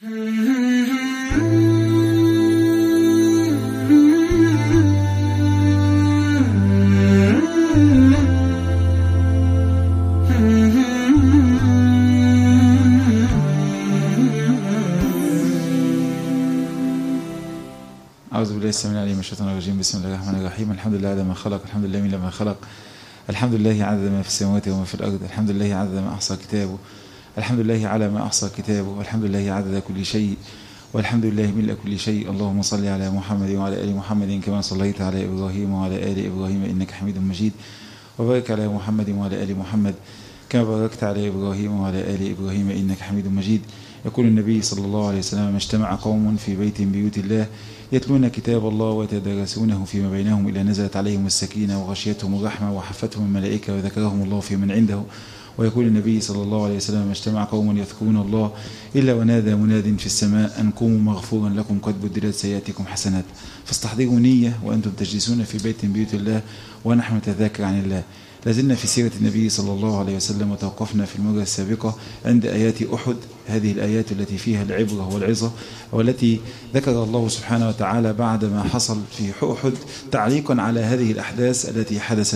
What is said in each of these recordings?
أعوذ بالله السميع العليم من الشيطان الرجيم بسم الله الرحمن الرحيم الحمد لله على ما خلق الحمد لله من لما خلق الحمد لله عدد ما في السماوات وما في الأرض الحمد لله عدد ما أحصى كتابه الحمد لله على ما أحصى كتابه والحمد لله عدد كل شيء والحمد لله ملء كل شيء اللهم صل على محمد وعلى آل محمد كما صليت على إبراهيم وعلى آل إبراهيم إنك حميد مجيد وبارك على محمد وعلى آل محمد كما باركت على إبراهيم وعلى آل إبراهيم إنك حميد مجيد يقول النبي صلى الله عليه وسلم ما اجتمع قوم في بيت من بيوت الله يتلون كتاب الله ويتدارسونه فيما بينهم إلا نزلت عليهم السكينة وغشيتهم الرحمة وحفتهم الملائكة وذكرهم الله في من عنده ويقول النبي صلى الله عليه وسلم ما اجتمع قوم يذكرون الله إلا ونادى مناد في السماء أن قوموا مغفورا لكم قد بدلت سيئاتكم حسنات فاستحضروا نية وأنتم تجلسون في بيت من بيوت الله ونحن نتذاكر عن الله لازلنا في سيرة النبي صلى الله عليه وسلم وتوقفنا في المرة السابقة عند آيات أحد هذه الآيات التي فيها العبرة والعظة والتي ذكر الله سبحانه وتعالى بعد ما حصل في أحد تعليقا على هذه الأحداث التي حدثت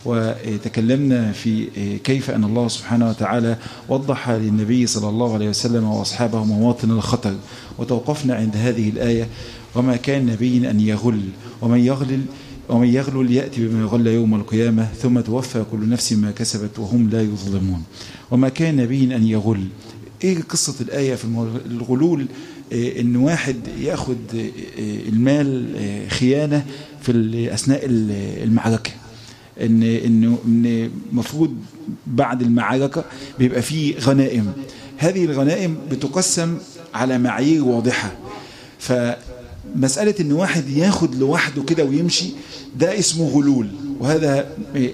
وتكلمنا في كيف أن الله سبحانه وتعالى وضح للنبي صلى الله عليه وسلم وأصحابه مواطن الخطر وتوقفنا عند هذه الآية وما كان نبي أن يغل ومن يغلل ومن يغلل يأتي بما يغل يوم القيامة ثم توفى كل نفس ما كسبت وهم لا يظلمون وما كان نبي أن يغل ايه قصة الآية في الغلول إيه ان واحد ياخد إيه المال إيه خيانة في أثناء المعركة ان انه ان المفروض بعد المعركة بيبقى فيه غنائم هذه الغنائم بتقسم على معايير واضحة ف مسألة ان واحد ياخد لوحده كده ويمشي ده اسمه غلول وهذا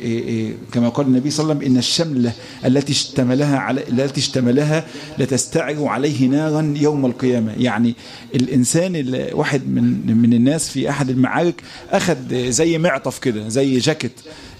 كما قال النبي صلى الله عليه وسلم ان الشملة التي اشتملها على التي اشتملها لتستعر عليه نارا يوم القيامة يعني الانسان واحد من من الناس في احد المعارك اخذ زي معطف كده زي جاكيت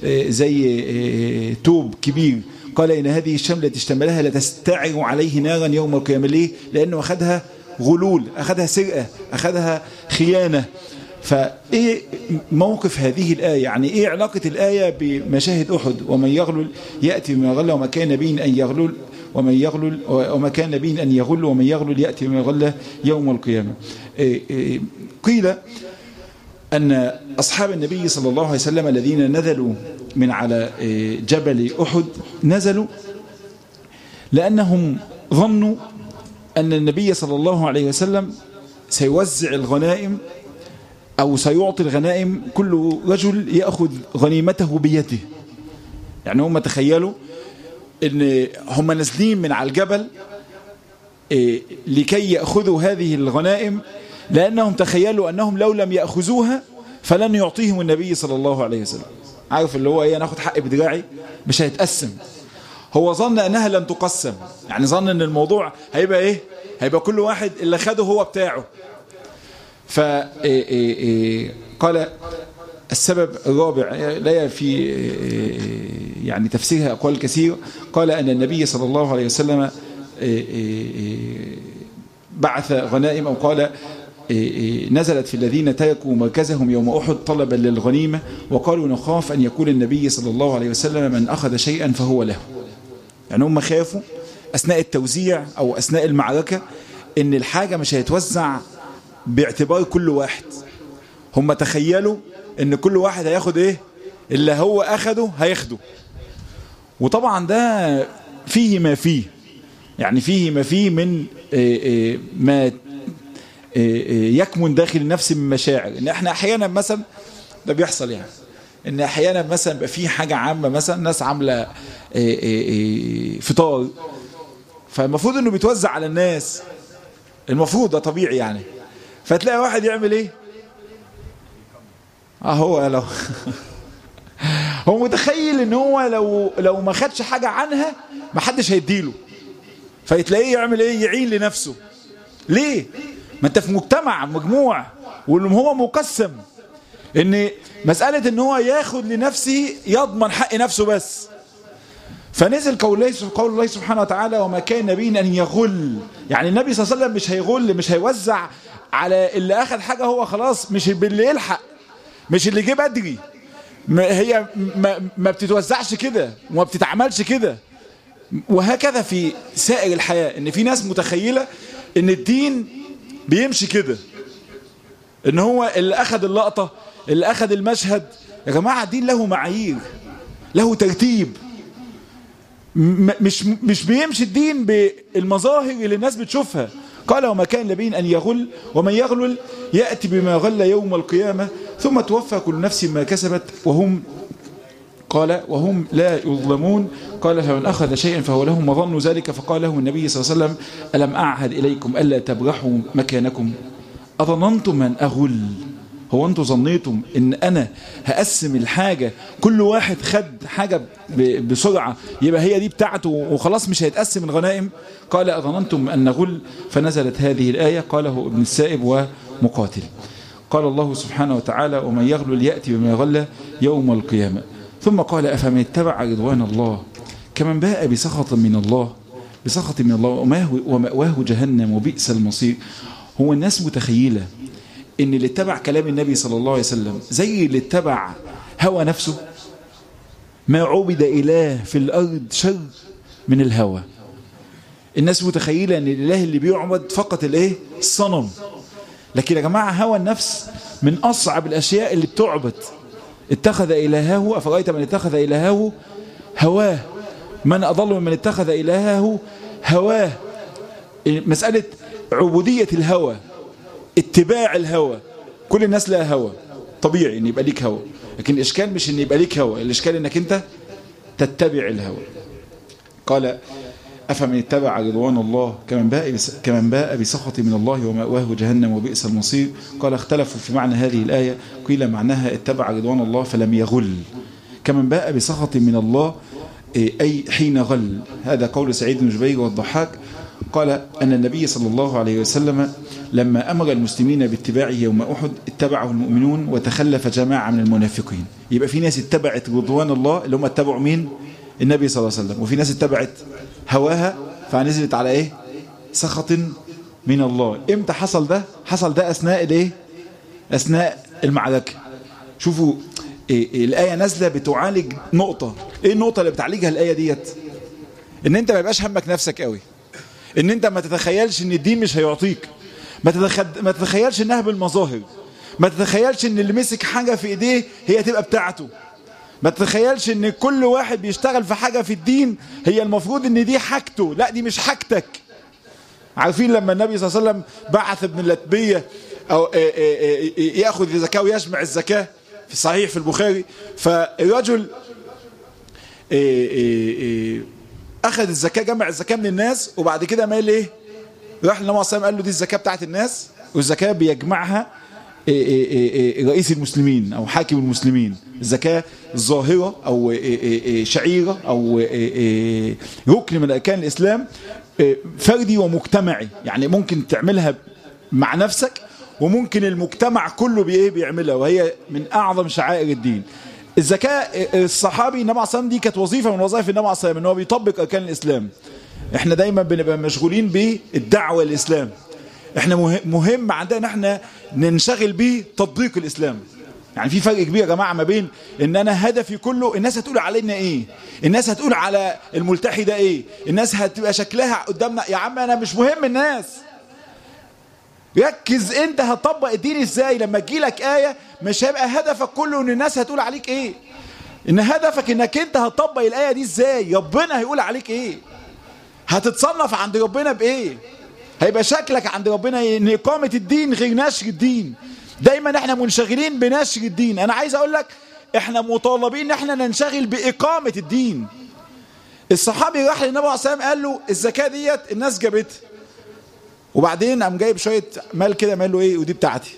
زي توب كبير قال ان هذه الشملة اشتملها لتستعر عليه نارا يوم القيامة ليه لانه اخذها غلول أخذها سرقة أخذها خيانة فإيه موقف هذه الآية يعني إيه علاقة الآية بمشاهد أحد ومن يغلل يأتي بما يغل وما كان نبي أن يغلل ومن يغلل وما كان نبي أن يغل ومن يغلل يأتي بما يغل يوم القيامة إيه إيه قيل أن أصحاب النبي صلى الله عليه وسلم الذين نزلوا من على جبل أحد نزلوا لأنهم ظنوا أن النبي صلى الله عليه وسلم سيوزع الغنائم أو سيعطي الغنائم كل رجل يأخذ غنيمته بيده يعني هم تخيلوا أن هم نازلين من على الجبل لكي يأخذوا هذه الغنائم لأنهم تخيلوا أنهم لو لم يأخذوها فلن يعطيهم النبي صلى الله عليه وسلم عارف اللي هو ايه انا اخد حق بدراعي مش هيتقسم هو ظن انها لن تقسم يعني ظن ان الموضوع هيبقى ايه هيبقى كل واحد اللي خده هو بتاعه ف قال السبب الرابع لا في يعني تفسيرها اقوال كثير قال ان النبي صلى الله عليه وسلم بعث غنائم او قال نزلت في الذين تركوا مركزهم يوم أحد طلبا للغنيمة وقالوا نخاف أن يقول النبي صلى الله عليه وسلم من أخذ شيئا فهو له يعني هم خافوا أثناء التوزيع أو أثناء المعركة إن الحاجة مش هيتوزع باعتبار كل واحد هم تخيلوا إن كل واحد هياخد إيه اللي هو أخده هياخده وطبعا ده فيه ما فيه يعني فيه ما فيه من ما يكمن داخل النفس من مشاعر ان احنا احيانا مثلا ده بيحصل يعني ان احيانا مثلا يبقى في حاجه عامه مثلا ناس عامله فطار فالمفروض انه بيتوزع على الناس المفروض ده طبيعي يعني فتلاقي واحد يعمل ايه اهو لو هو متخيل ان هو لو لو ما خدش حاجه عنها ما حدش هيديله فيتلاقيه يعمل ايه يعين لنفسه ليه ما انت في مجتمع مجموع واللي هو مقسم ان مسألة ان هو ياخد لنفسه يضمن حق نفسه بس فنزل قول الله قول الله سبحانه وتعالى وما كان نبي ان يغل يعني النبي صلى الله عليه وسلم مش هيغل مش هيوزع على اللي اخذ حاجه هو خلاص مش باللي يلحق مش اللي جه بدري ما هي ما, ما بتتوزعش كده وما بتتعملش كده وهكذا في سائر الحياة ان في ناس متخيلة ان الدين بيمشي كده ان هو اللي اخذ اللقطة اللي اخذ المشهد يا جماعة الدين له معايير له ترتيب مش مش بيمشي الدين بالمظاهر اللي الناس بتشوفها قال وما كان لبين أن يغل ومن يغلل يأتي بما غل يوم القيامة ثم توفى كل نفس ما كسبت وهم قال وهم لا يظلمون قال فمن أخذ شيئا فهو له مظن ذلك فقال له النبي صلى الله عليه وسلم ألم أعهد إليكم ألا تبرحوا مكانكم أظننتم من أغل هو أنتم ظنيتم إن أنا هقسم الحاجة كل واحد خد حاجة بسرعة يبقى هي دي بتاعته وخلاص مش هيتقسم الغنائم قال أظننتم أن نغل فنزلت هذه الآية قاله ابن السائب ومقاتل قال الله سبحانه وتعالى ومن يغلل يأتي بما يغل يوم القيامة ثم قال أفمن اتبع رضوان الله كمن باء بسخط من الله بسخط من الله ومأواه جهنم وبئس المصير هو الناس متخيلة ان اللي اتبع كلام النبي صلى الله عليه وسلم زي اللي اتبع هوى نفسه ما عبد إله في الأرض شر من الهوى الناس متخيلة ان الإله اللي بيعبد فقط الايه الصنم لكن يا جماعة هوى النفس من أصعب الأشياء اللي بتعبد اتخذ إلهه أفرأيت من اتخذ إلهه هواه من أضل من اتخذ إلهه هواه مسألة عبودية الهوى اتباع الهوى كل الناس لها هوى طبيعي ان يبقى ليك هوى لكن الاشكال مش ان يبقى ليك هوى الاشكال انك انت تتبع الهوى قال أفمن اتبع رضوان الله كمن باء كمن باء بسخط من الله ومأواه جهنم وبئس المصير قال اختلفوا في معنى هذه الآية قيل معناها اتبع رضوان الله فلم يغل كمن باء بسخط من الله أي حين غل هذا قول سعيد بن جبير والضحاك قال أن النبي صلى الله عليه وسلم لما أمر المسلمين باتباعه يوم أحد اتبعه المؤمنون وتخلف جماعة من المنافقين يبقى في ناس اتبعت رضوان الله اللي هم اتبعوا مين النبي صلى الله عليه وسلم وفي ناس اتبعت هواها فنزلت على ايه سخط من الله امتى حصل ده حصل ده اثناء الايه اثناء المعركه شوفوا إيه إيه الآية نازلة بتعالج نقطة ايه النقطة اللي بتعالجها الآية ديت ان انت ما يبقاش همك نفسك قوي ان انت ما تتخيلش ان الدين مش هيعطيك ما, تتخد... ما تتخيلش انها بالمظاهر ما تتخيلش ان اللي مسك حاجة في ايديه هي تبقى بتاعته ما تتخيلش ان كل واحد بيشتغل في حاجة في الدين هي المفروض ان دي حاجته لا دي مش حاجتك عارفين لما النبي صلى الله عليه وسلم بعث ابن اللتبية او ياخذ الزكاة ويجمع الزكاة في صحيح في البخاري فالرجل اخذ الزكاة جمع الزكاة من الناس وبعد كده مال ايه راح للنبي صلى الله عليه وسلم قال له دي الزكاة بتاعت الناس والزكاة بيجمعها رئيس المسلمين او حاكم المسلمين الزكاة ظاهرة او شعيرة او ركن من اركان الاسلام فردي ومجتمعي يعني ممكن تعملها مع نفسك وممكن المجتمع كله بايه بيعملها وهي من اعظم شعائر الدين الزكاة الصحابي النبي عليه الصلاه دي كانت وظيفة من وظائف النبي عليه الصلاه ان هو بيطبق اركان الاسلام احنا دايما بنبقى مشغولين بالدعوة الاسلام احنا مهم عندنا احنا ننشغل بيه تطبيق الاسلام يعني في فرق كبير يا جماعة ما بين ان انا هدفي كله الناس هتقول علينا ايه الناس هتقول على الملتحي ده ايه الناس هتبقى شكلها قدامنا يا عم انا مش مهم الناس ركز انت هتطبق الدين ازاي لما تجيلك آية مش هيبقى هدفك كله ان الناس هتقول عليك ايه ان هدفك انك انت هتطبق الآية دي ازاي ربنا هيقول عليك ايه هتتصنف عند ربنا بايه هيبقى شكلك عند ربنا ان اقامة الدين غير نشر الدين دايما احنا منشغلين بنشر الدين انا عايز اقول لك احنا مطالبين ان احنا ننشغل باقامة الدين الصحابي راح للنبي عليه الصلاه والسلام قال له الزكاة ديت الناس جابتها وبعدين قام جايب شوية مال كده قال له ايه ودي بتاعتي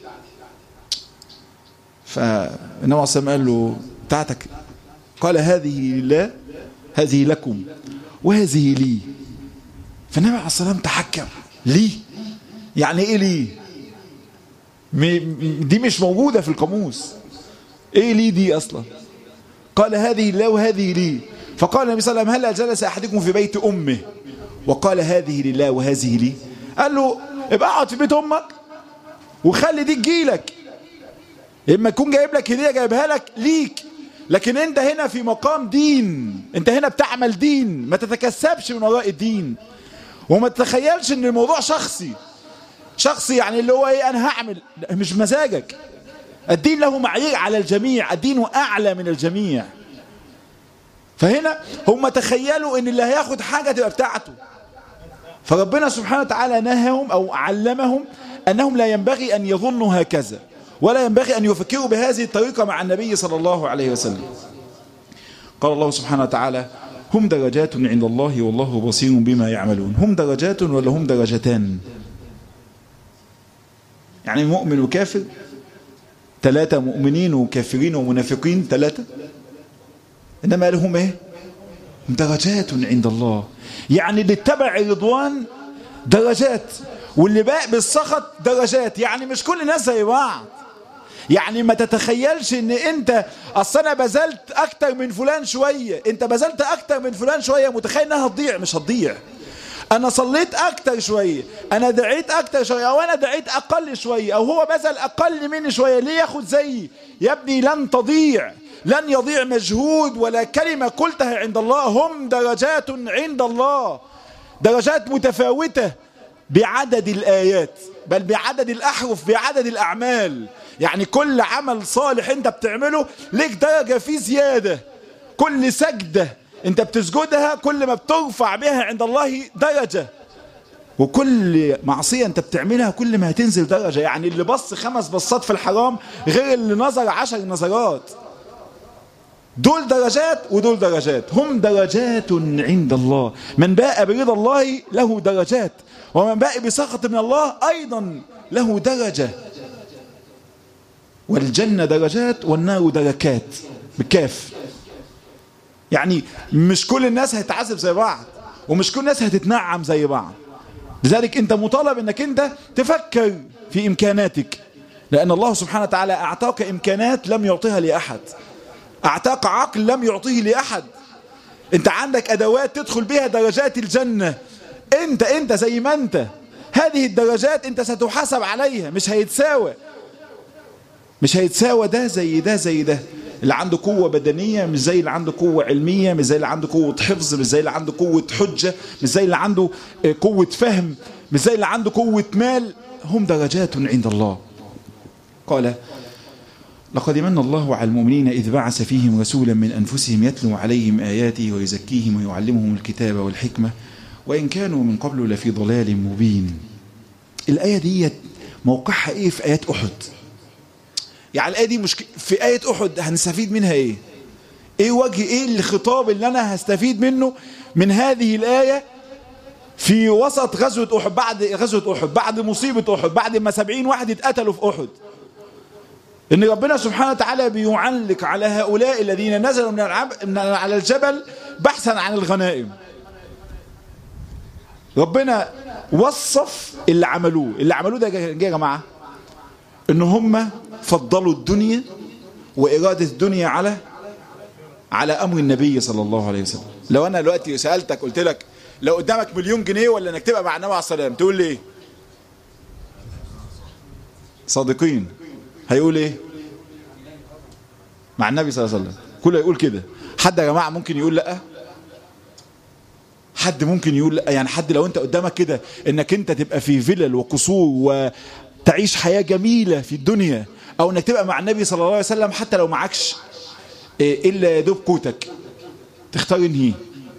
فالنبي عليه الصلاه قال له بتاعتك قال هذه لله هذه لكم وهذه لي فالنبي عليه الصلاه والسلام تحكم ليه يعني ايه ليه دي مش موجودة في القاموس ايه ليه دي اصلا قال هذه لله وهذه لي فقال النبي صلى الله عليه وسلم هل جلس أحدكم في بيت أمه وقال هذه لله وهذه لي قال له ابقى اقعد في بيت أمك وخلي دي تجيلك اما يكون جايب لك هديه جايبها لك ليك لكن انت هنا في مقام دين انت هنا بتعمل دين ما تتكسبش من وراء الدين وما تتخيلش ان الموضوع شخصي شخصي يعني اللي هو ايه انا هعمل مش مزاجك الدين له معايير على الجميع الدين اعلى من الجميع فهنا هم تخيلوا ان اللي هياخد حاجة تبقى بتاعته فربنا سبحانه وتعالى نهاهم او علمهم انهم لا ينبغي ان يظنوا هكذا ولا ينبغي ان يفكروا بهذه الطريقة مع النبي صلى الله عليه وسلم قال الله سبحانه وتعالى هم درجات عند الله والله بصير بما يعملون هم درجات ولا هم درجتان يعني مؤمن وكافر ثلاثة مؤمنين وكافرين ومنافقين ثلاثة إنما لهم إيه هم درجات عند الله يعني اللي اتبع الرضوان درجات واللي باق بالسخط درجات يعني مش كل الناس زي بعض يعني ما تتخيلش ان انت اصل انا بذلت اكتر من فلان شوية انت بذلت اكتر من فلان شوية متخيل انها هتضيع مش هتضيع انا صليت اكتر شوية انا دعيت اكتر شوية او انا دعيت اقل شوية او هو بذل اقل مني شوية ليه ياخد زيي يا ابني لن تضيع لن يضيع مجهود ولا كلمة قلتها عند الله هم درجات عند الله درجات متفاوتة بعدد الآيات بل بعدد الأحرف بعدد الأعمال يعني كل عمل صالح انت بتعمله ليك درجة فيه زيادة كل سجدة انت بتسجدها كل ما بترفع بها عند الله درجة وكل معصية انت بتعملها كل ما هتنزل درجة يعني اللي بص خمس بصات في الحرام غير اللي نظر عشر نظرات دول درجات ودول درجات هم درجات عند الله من باء برضا الله له درجات ومن باء بسخط من الله أيضا له درجة والجنة درجات والنار دركات بكاف يعني مش كل الناس هتتعذب زي بعض ومش كل الناس هتتنعم زي بعض لذلك انت مطالب انك انت تفكر في امكاناتك لان الله سبحانه وتعالى اعطاك امكانات لم يعطيها لاحد اعطاك عقل لم يعطيه لاحد انت عندك ادوات تدخل بها درجات الجنة انت انت زي ما انت هذه الدرجات انت ستحاسب عليها مش هيتساوى مش هيتساوى ده زي ده زي ده اللي عنده قوة بدنية مش زي اللي عنده قوة علمية مش زي اللي عنده قوة حفظ مش زي اللي عنده قوة حجة مش زي اللي عنده قوة فهم مش زي اللي عنده قوة مال هم درجات عند الله قال لقد من الله على المؤمنين إذ بعث فيهم رسولا من أنفسهم يتلو عليهم آياته ويزكيهم ويعلمهم الكتاب والحكمة وإن كانوا من قبل لفي ضلال مبين الآية دي موقعها إيه في آيات أحد يعني الآية دي مشك... في آية أحد هنستفيد منها إيه إيه وجه إيه الخطاب اللي أنا هستفيد منه من هذه الآية في وسط غزوة أحد بعد غزوة أحد بعد مصيبة أحد بعد ما سبعين واحد اتقتلوا في أحد إن ربنا سبحانه وتعالى بيعلق على هؤلاء الذين نزلوا من, العب... من على الجبل بحثا عن الغنائم ربنا وصف اللي عملوه اللي عملوه ده يا جماعة ان هم فضلوا الدنيا وإرادة الدنيا على على أمر النبي صلى الله عليه وسلم لو أنا دلوقتي سألتك قلت لك لو قدامك مليون جنيه ولا انك تبقى مع النبي عليه السلام تقول لي ايه صادقين هيقول ايه مع النبي صلى الله عليه وسلم كله يقول كده حد يا جماعة ممكن يقول لا حد ممكن يقول لا يعني حد لو انت قدامك كده انك انت تبقى في فيلل وقصور وتعيش حياة جميلة في الدنيا او انك تبقى مع النبي صلى الله عليه وسلم حتى لو معكش الا يا دوب قوتك تختار انهي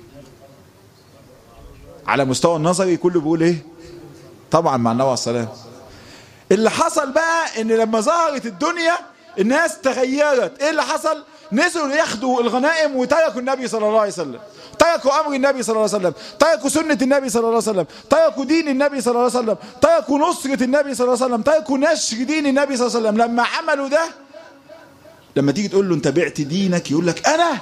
على مستوى النظري كله بيقول ايه طبعا مع النبي عليه السلام اللي حصل بقى ان لما ظهرت الدنيا الناس تغيرت ايه اللي حصل نزلوا ياخدوا الغنائم وتركوا النبي صلى الله عليه وسلم تركوا امر النبي صلى الله عليه وسلم تركوا سنة النبي صلى الله عليه وسلم تركوا دين النبي صلى الله عليه وسلم تركوا نصرة النبي صلى الله عليه وسلم تركوا نشر دين النبي صلى الله عليه وسلم لما عملوا ده لما تيجي تقول له انت بعت دينك يقول لك انا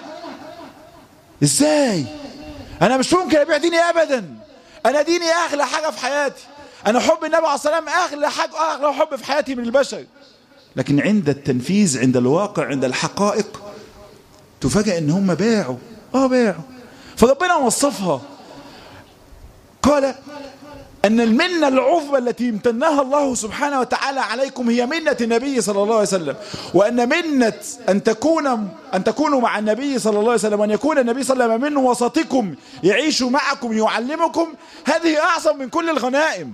ازاي انا مش ممكن ابيع ديني ابدا انا ديني اغلى حاجة في حياتي انا حب النبي عليه السلام اغلى حاجة اغلى حب في حياتي من البشر لكن عند التنفيذ عند الواقع عند الحقائق تفاجأ ان هم باعوا اه باعوا فربنا وصفها قال أن المنة العظمى التي امتنها الله سبحانه وتعالى عليكم هي منة النبي صلى الله عليه وسلم وأن منة أن تكون أن تكونوا مع النبي صلى الله عليه وسلم وأن يكون النبي صلى الله عليه وسلم من وسطكم يعيش معكم يعلمكم هذه أعظم من كل الغنائم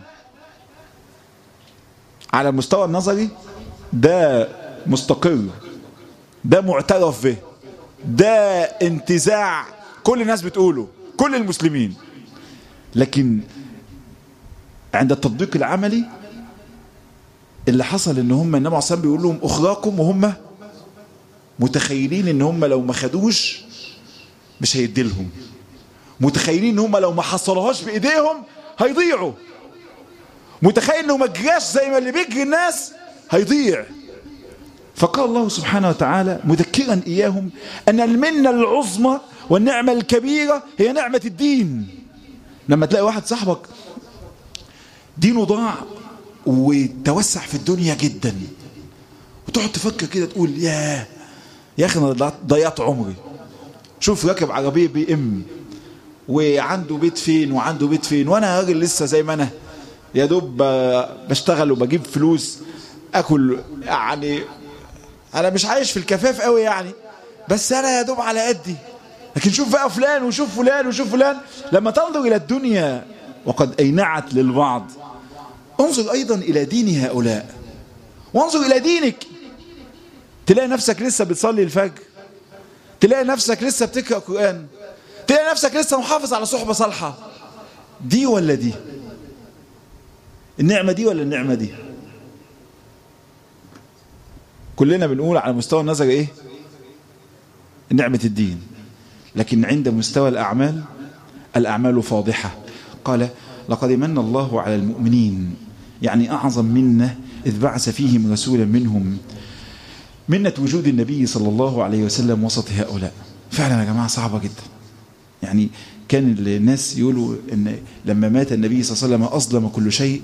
على المستوى النظري ده مستقر ده معترف به ده انتزاع كل الناس بتقوله كل المسلمين لكن عند التطبيق العملي اللي حصل ان هم النبي عليه الصلاه بيقول لهم اخراكم وهم متخيلين ان هم لو ما خدوش مش هيدي لهم متخيلين ان هم لو ما حصلوهاش بايديهم هيضيعوا متخيل انه ما جراش زي ما اللي بيجري الناس هيضيع فقال الله سبحانه وتعالى مذكرا اياهم ان المنه العظمى والنعمه الكبيره هي نعمه الدين لما تلاقي واحد صاحبك دينه ضاع وتوسع في الدنيا جدا وتقعد تفكر كده تقول ياه يا اخي انا ضيعت عمري شوف راكب عربيه بي ام وعنده بيت فين وعنده بيت فين وانا راجل لسه زي ما انا يا دوب بشتغل وبجيب فلوس اكل يعني انا مش عايش في الكفاف قوي يعني بس انا يا دوب على قدي لكن شوف بقى فلان وشوف فلان وشوف فلان لما تنظر الى الدنيا وقد اينعت للبعض انظر ايضا الى دين هؤلاء وانظر الى دينك تلاقي نفسك لسه بتصلي الفجر تلاقي نفسك لسه بتقرا قران تلاقي نفسك لسه محافظ على صحبه صالحه دي ولا دي النعمه دي ولا النعمه دي كلنا بنقول على مستوى النظر ايه نعمه الدين لكن عند مستوى الاعمال الاعمال فاضحه قال لقد من الله على المؤمنين يعني أعظم منة إذ بعث فيهم رسولا منهم منة وجود النبي صلى الله عليه وسلم وسط هؤلاء فعلا يا جماعة صعبة جدا يعني كان الناس يقولوا ان لما مات النبي صلى الله عليه وسلم أظلم كل شيء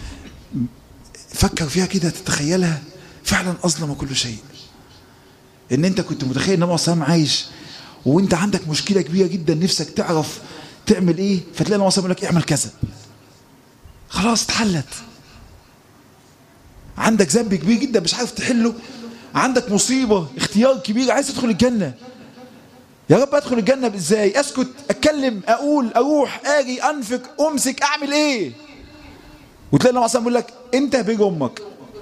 فكر فيها كده تتخيلها فعلا أظلم كل شيء ان انت كنت متخيل النبي صلى الله عليه وسلم عايش وانت عندك مشكلة كبيرة جدا نفسك تعرف تعمل ايه فتلاقي النبي صلى الله عليه وسلم يقول لك اعمل كذا خلاص اتحلت عندك ذنب كبير جدا مش عارف تحله عندك مصيبة اختيار كبير عايز تدخل الجنة يا رب ادخل الجنة ازاي اسكت اتكلم اقول اروح اجي انفق امسك اعمل ايه وتلاقي النبي صلى الله عليه وسلم يقول لك انت بيج امك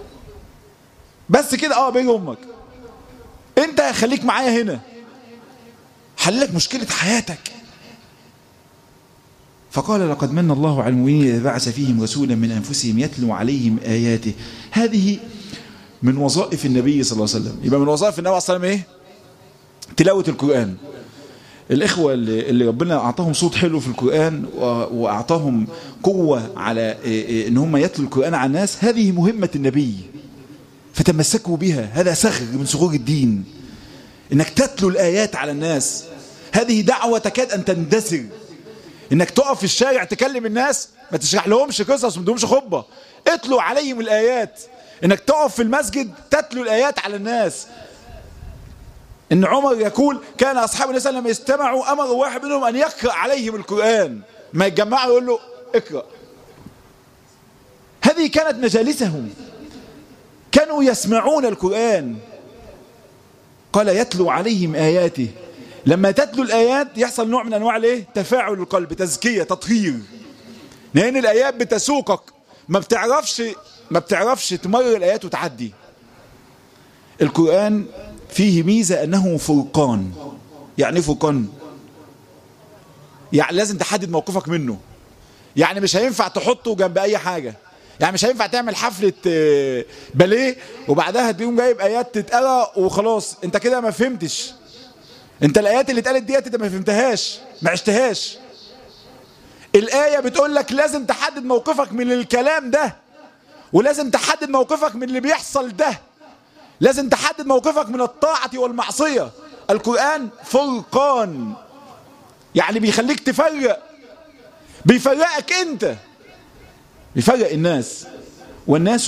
بس كده اه بيج امك انت خليك معايا هنا حللك مشكلة حياتك فقال لقد من الله على المؤمنين إذ بعث فيهم رسولا من أنفسهم يتلو عليهم آياته هذه من وظائف النبي صلى الله عليه وسلم يبقى من وظائف النبي صلى الله عليه وسلم إيه تلاوة القرآن الإخوة اللي, اللي ربنا أعطاهم صوت حلو في القرآن وأعطاهم قوة على إن هم يتلوا القرآن على الناس هذه مهمة النبي فتمسكوا بها هذا سخر من صغور الدين إنك تتلو الآيات على الناس هذه دعوة تكاد أن تندثر انك تقف في الشارع تكلم الناس ما تشرح لهمش قصص ما تدهمش خطبه اتلو عليهم الايات انك تقف في المسجد تتلو الايات على الناس ان عمر يقول كان اصحاب النبي صلى الله عليه وسلم يجتمعوا امر واحد منهم ان يقرا عليهم القران ما يتجمعوا يقول له اقرا هذه كانت مجالسهم كانوا يسمعون القران قال يتلو عليهم اياته لما تتلو الآيات يحصل نوع من أنواع الايه تفاعل القلب تزكية تطهير لأن الآيات بتسوقك ما بتعرفش ما بتعرفش تمرر الآيات وتعدي القرآن فيه ميزة أنه فرقان يعني ايه فرقان يعني لازم تحدد موقفك منه يعني مش هينفع تحطه جنب أي حاجة يعني مش هينفع تعمل حفلة باليه وبعدها تقوم جايب آيات تتقرا وخلاص انت كده ما فهمتش انت الايات اللي اتقالت ديت انت ما فهمتهاش ما عشتهاش الايه بتقول لك لازم تحدد موقفك من الكلام ده ولازم تحدد موقفك من اللي بيحصل ده لازم تحدد موقفك من الطاعه والمعصيه القران فرقان يعني بيخليك تفرق بيفرقك انت بيفرق الناس والناس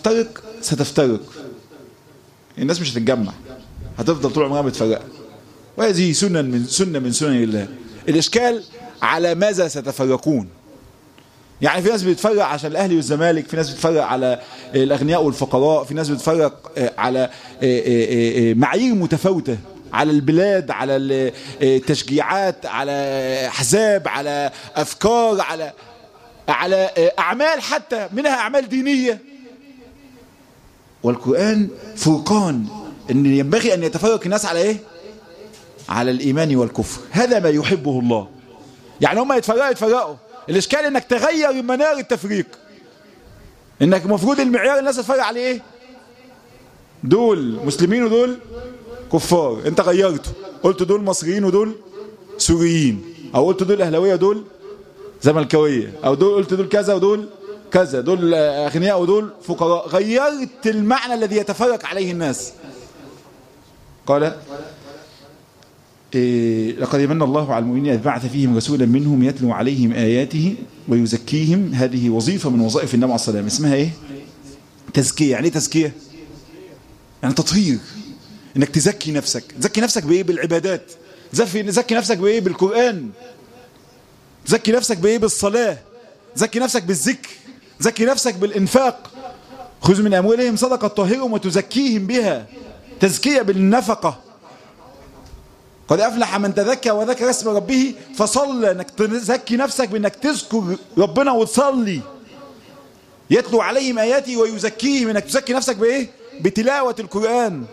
ستفترق ستفترق الناس مش هتتجمع هتفضل طول عمرها متفرقه وهذه سنة من سنة من سنن الله الإشكال على ماذا ستفرقون يعني في ناس بتفرق عشان الأهلي والزمالك في ناس بتفرق على الأغنياء والفقراء في ناس بتفرق على معايير متفاوتة على البلاد على التشجيعات على أحزاب على أفكار على على أعمال حتى منها أعمال دينية والقرآن فرقان ان ينبغي ان يتفرق الناس على ايه على الايمان والكفر هذا ما يحبه الله يعني هم يتفرقوا يتفرقوا الاشكال انك تغير منار التفريق انك المفروض المعيار الناس تتفرق عليه ايه دول مسلمين ودول كفار انت غيرته قلت دول مصريين ودول سوريين او قلت دول اهلاويه ودول زملكاويه او دول قلت دول كذا ودول كذا دول اغنياء ودول فقراء غيرت المعنى الذي يتفرق عليه الناس قال إيه لقد من الله على المؤمنين إذ بعث فيهم رسولا منهم يتلو عليهم آياته ويزكيهم هذه وظيفة من وظائف النبي عليه الصلاة والسلام اسمها ايه تزكية يعني ايه تزكية يعني تطهير انك تزكي نفسك تزكي نفسك بايه بالعبادات تزكي نفسك بايه بالقرآن تزكي نفسك بايه بالصلاة تزكي نفسك بالذكر تزكي نفسك بالإنفاق خذ من أموالهم صدقة طهرهم وتزكيهم بها تزكية بالنفقة قد أفلح من تذكى وذكر اسم ربه فصلى انك تزكي نفسك بانك تذكر ربنا وتصلي يتلو عليهم آياتي ويزكيهم انك تزكي نفسك بايه بتلاوة القرآن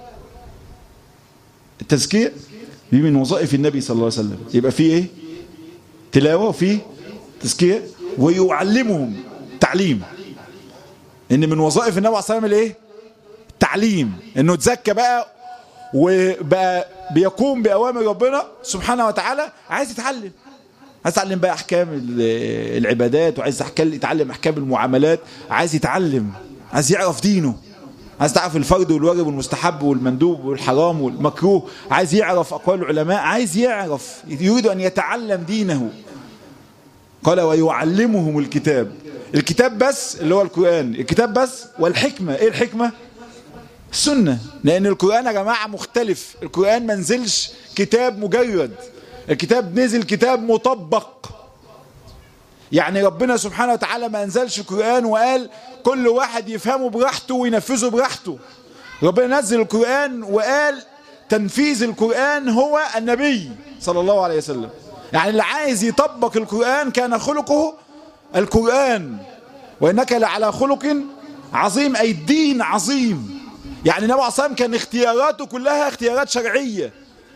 التزكية دي من وظائف النبي صلى الله عليه وسلم يبقى فيه ايه تلاوة وفيه تزكية ويعلمهم تعليم ان من وظائف النبي عليه الصلاة والسلام الايه التعليم انه تزكى بقى وبقى بيقوم بأوامر ربنا سبحانه وتعالى عايز يتعلم عايز يتعلم بقى أحكام العبادات وعايز يتعلم أحكام المعاملات عايز يتعلم عايز يعرف دينه عايز تعرف الفرد والواجب والمستحب والمندوب والحرام والمكروه عايز يعرف أقوال العلماء عايز يعرف يريد أن يتعلم دينه قال ويعلمهم الكتاب الكتاب بس اللي هو القرآن الكتاب بس والحكمة ايه الحكمة السنة لأن القرآن يا جماعة مختلف القرآن ما نزلش كتاب مجرد الكتاب نزل كتاب مطبق يعني ربنا سبحانه وتعالى ما أنزلش القرآن وقال كل واحد يفهمه براحته وينفذه براحته ربنا نزل القرآن وقال تنفيذ القرآن هو النبي صلى الله عليه وسلم يعني اللي عايز يطبق القرآن كان خلقه القرآن وإنك لعلى خلق عظيم أي الدين عظيم يعني النبي عليه الصلاة كان اختياراته كلها اختيارات شرعية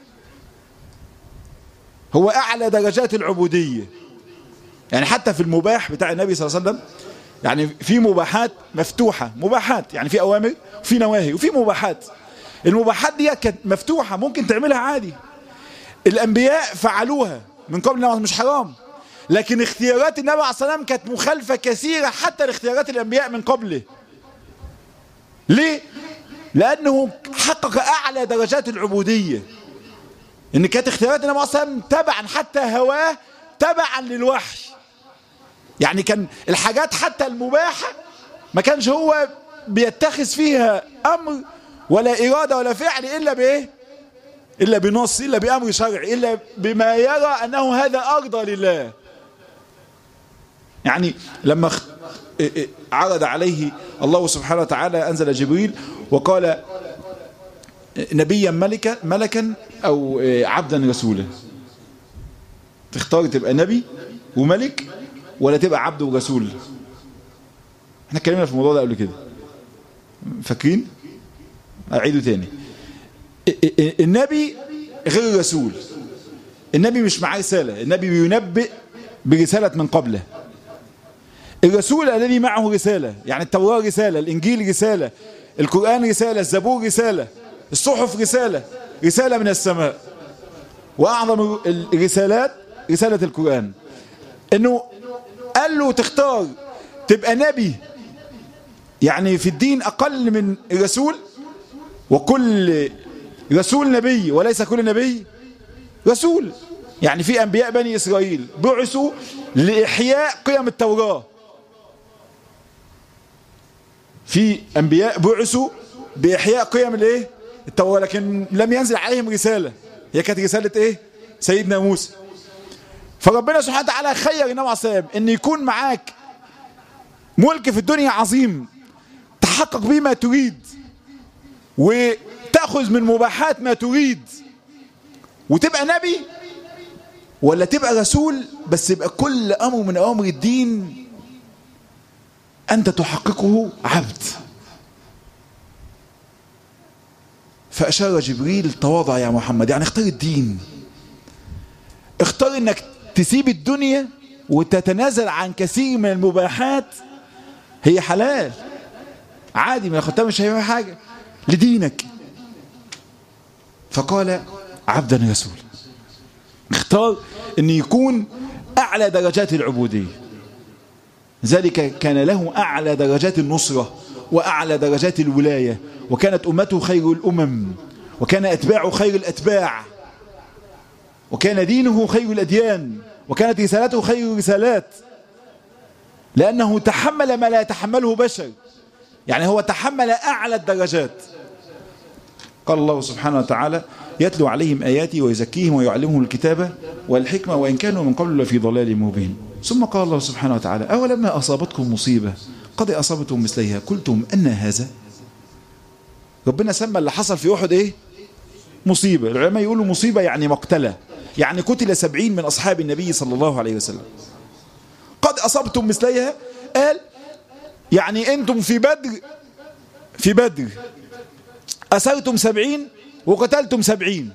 هو أعلى درجات العبودية يعني حتى في المباح بتاع النبي صلى الله عليه وسلم يعني في مباحات مفتوحة مباحات يعني في أوامر وفي نواهي وفي مباحات المباحات دي كانت مفتوحة ممكن تعملها عادي الأنبياء فعلوها من قبل مش حرام لكن اختيارات النبي عليه الصلاة والسلام كانت مخالفة كثيرة حتى لاختيارات الأنبياء من قبله ليه؟ لأنه حقق أعلى درجات العبودية إن كانت اختيارات النبي صلى الله عليه وسلم تبعا حتى هواه تبعا للوحي يعني كان الحاجات حتى المباحة ما كانش هو بيتخذ فيها أمر ولا إرادة ولا فعل إلا بإيه إلا بنص إلا بأمر شرعي إلا بما يرى أنه هذا أرضى لله يعني لما عرض عليه الله سبحانه وتعالى أنزل جبريل وقال نبيا ملكا ملكا أو عبدا رسولا تختار تبقى نبي وملك ولا تبقى عبد ورسول احنا اتكلمنا في الموضوع ده قبل كده فاكرين اعيده تاني النبي غير الرسول النبي مش معاه رسالة النبي بينبئ برسالة من قبله الرسول الذي معه رسالة يعني التوراة رسالة الإنجيل رسالة القرآن رسالة الزبور رسالة الصحف رسالة رسالة من السماء وأعظم الرسالات رسالة القرآن إنه قال له تختار تبقى نبي يعني في الدين أقل من الرسول وكل رسول نبي وليس كل نبي رسول يعني في أنبياء بني إسرائيل بعثوا لإحياء قيم التوراة في أنبياء بعثوا بإحياء قيم الايه التوراة لكن لم ينزل عليهم رسالة هي كانت رسالة ايه سيدنا موسى فربنا سبحانه وتعالى خير النبي عليه السلام ان يكون معاك ملك في الدنيا عظيم تحقق به ما تريد وتأخذ من مباحات ما تريد وتبقى نبي ولا تبقى رسول بس يبقى كل أمر من أوامر الدين أنت تحققه عبد فأشار جبريل تواضع يا محمد يعني اختار الدين اختار انك تسيب الدنيا وتتنازل عن كثير من المباحات هي حلال عادي ما ياخدها مش هيبقى حاجة لدينك فقال عبدا رسول اختار ان يكون اعلى درجات العبودية ذلك كان له اعلى درجات النصرة واعلى درجات الولاية وكانت امته خير الامم وكان اتباعه خير الاتباع وكان دينه خير الاديان وكانت رسالته خير الرسالات لانه تحمل ما لا يتحمله بشر يعني هو تحمل اعلى الدرجات قال الله سبحانه وتعالى يتلو عليهم آياتي ويزكيهم ويعلمهم الكتابة والحكمة وإن كانوا من قبل لفي ضلال مبين ثم قال الله سبحانه وتعالى أولما أصابتكم مصيبة قد أصابتم مثليها قلتم أن هذا ربنا سمى اللي حصل في أحد إيه مصيبة العلماء يقولوا مصيبة يعني مقتلة يعني قتل سبعين من أصحاب النبي صلى الله عليه وسلم قد أصبتم مثليها قال يعني أنتم في بدر في بدر أسرتم سبعين وقتلتم سبعين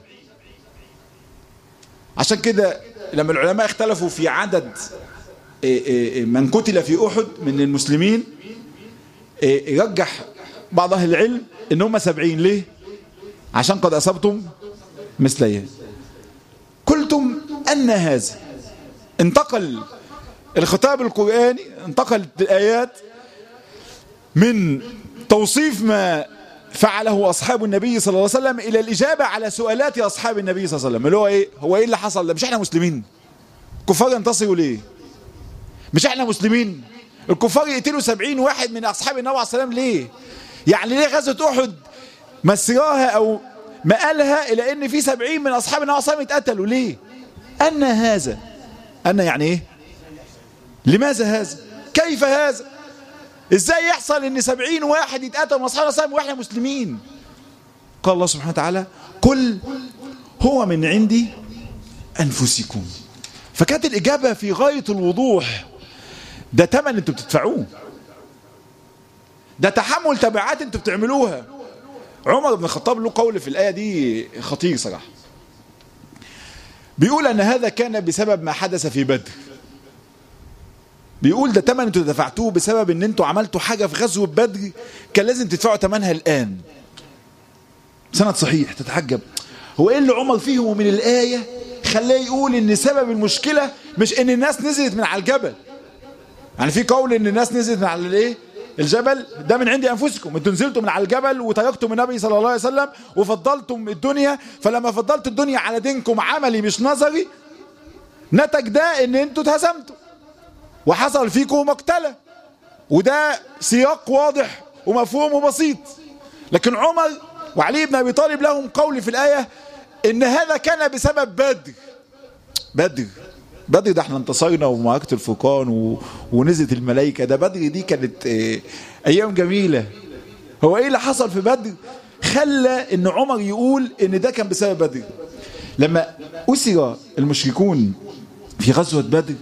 عشان كده لما العلماء اختلفوا في عدد من قتل في أحد من المسلمين يرجح بعض أهل العلم ان هم سبعين ليه عشان قد أصبتم مثليه قلتم أن هذا انتقل الخطاب القرآني انتقلت الآيات من توصيف ما فعله أصحاب النبي صلى الله عليه وسلم إلى الإجابة على سؤالات أصحاب النبي صلى الله عليه وسلم اللي هو إيه هو إيه اللي حصل ده مش إحنا مسلمين كفار ينتصروا ليه مش إحنا مسلمين الكفار يقتلوا سبعين واحد من أصحاب النبي عليه السلام ليه يعني ليه غزوة أحد مسراها أو مآلها إلى أن في سبعين من أصحاب النبي عليه السلام اتقتلوا ليه أن هذا أن يعني إيه لماذا هذا كيف هذا ازاي يحصل ان سبعين واحد يتقتلوا من اصحاب الرسول واحنا مسلمين قال الله سبحانه وتعالى قل هو من عندي انفسكم فكانت الاجابه في غايه الوضوح ده ثمن انتوا بتدفعوه ده تحمل تبعات انتوا بتعملوها عمر بن الخطاب له قول في الايه دي خطير صراحه بيقول ان هذا كان بسبب ما حدث في بدر بيقول ده تمن انتوا دفعتوه بسبب ان انتوا عملتوا حاجة في غزوة بدر كان لازم تدفعوا تمنها الآن سند صحيح تتعجب هو ايه اللي عمر فيه من الآية خلاه يقول ان سبب المشكلة مش ان الناس نزلت من على الجبل يعني في قول ان الناس نزلت من على الايه الجبل ده من عند انفسكم انتوا نزلتوا من على الجبل وتركتم النبي صلى الله عليه وسلم وفضلتم الدنيا فلما فضلت الدنيا على دينكم عملي مش نظري نتج ده ان انتوا اتهزمتوا وحصل فيكم مقتلة وده سياق واضح ومفهوم وبسيط لكن عمر وعلي بن أبي طالب لهم قول في الآية إن هذا كان بسبب بدر بدر بدر ده احنا انتصرنا ومعركة الفرقان و... ونزلت الملائكة ده بدر دي كانت اه أيام جميلة هو إيه اللي حصل في بدر خلى إن عمر يقول إن ده كان بسبب بدر لما أسر المشركون في غزوة بدر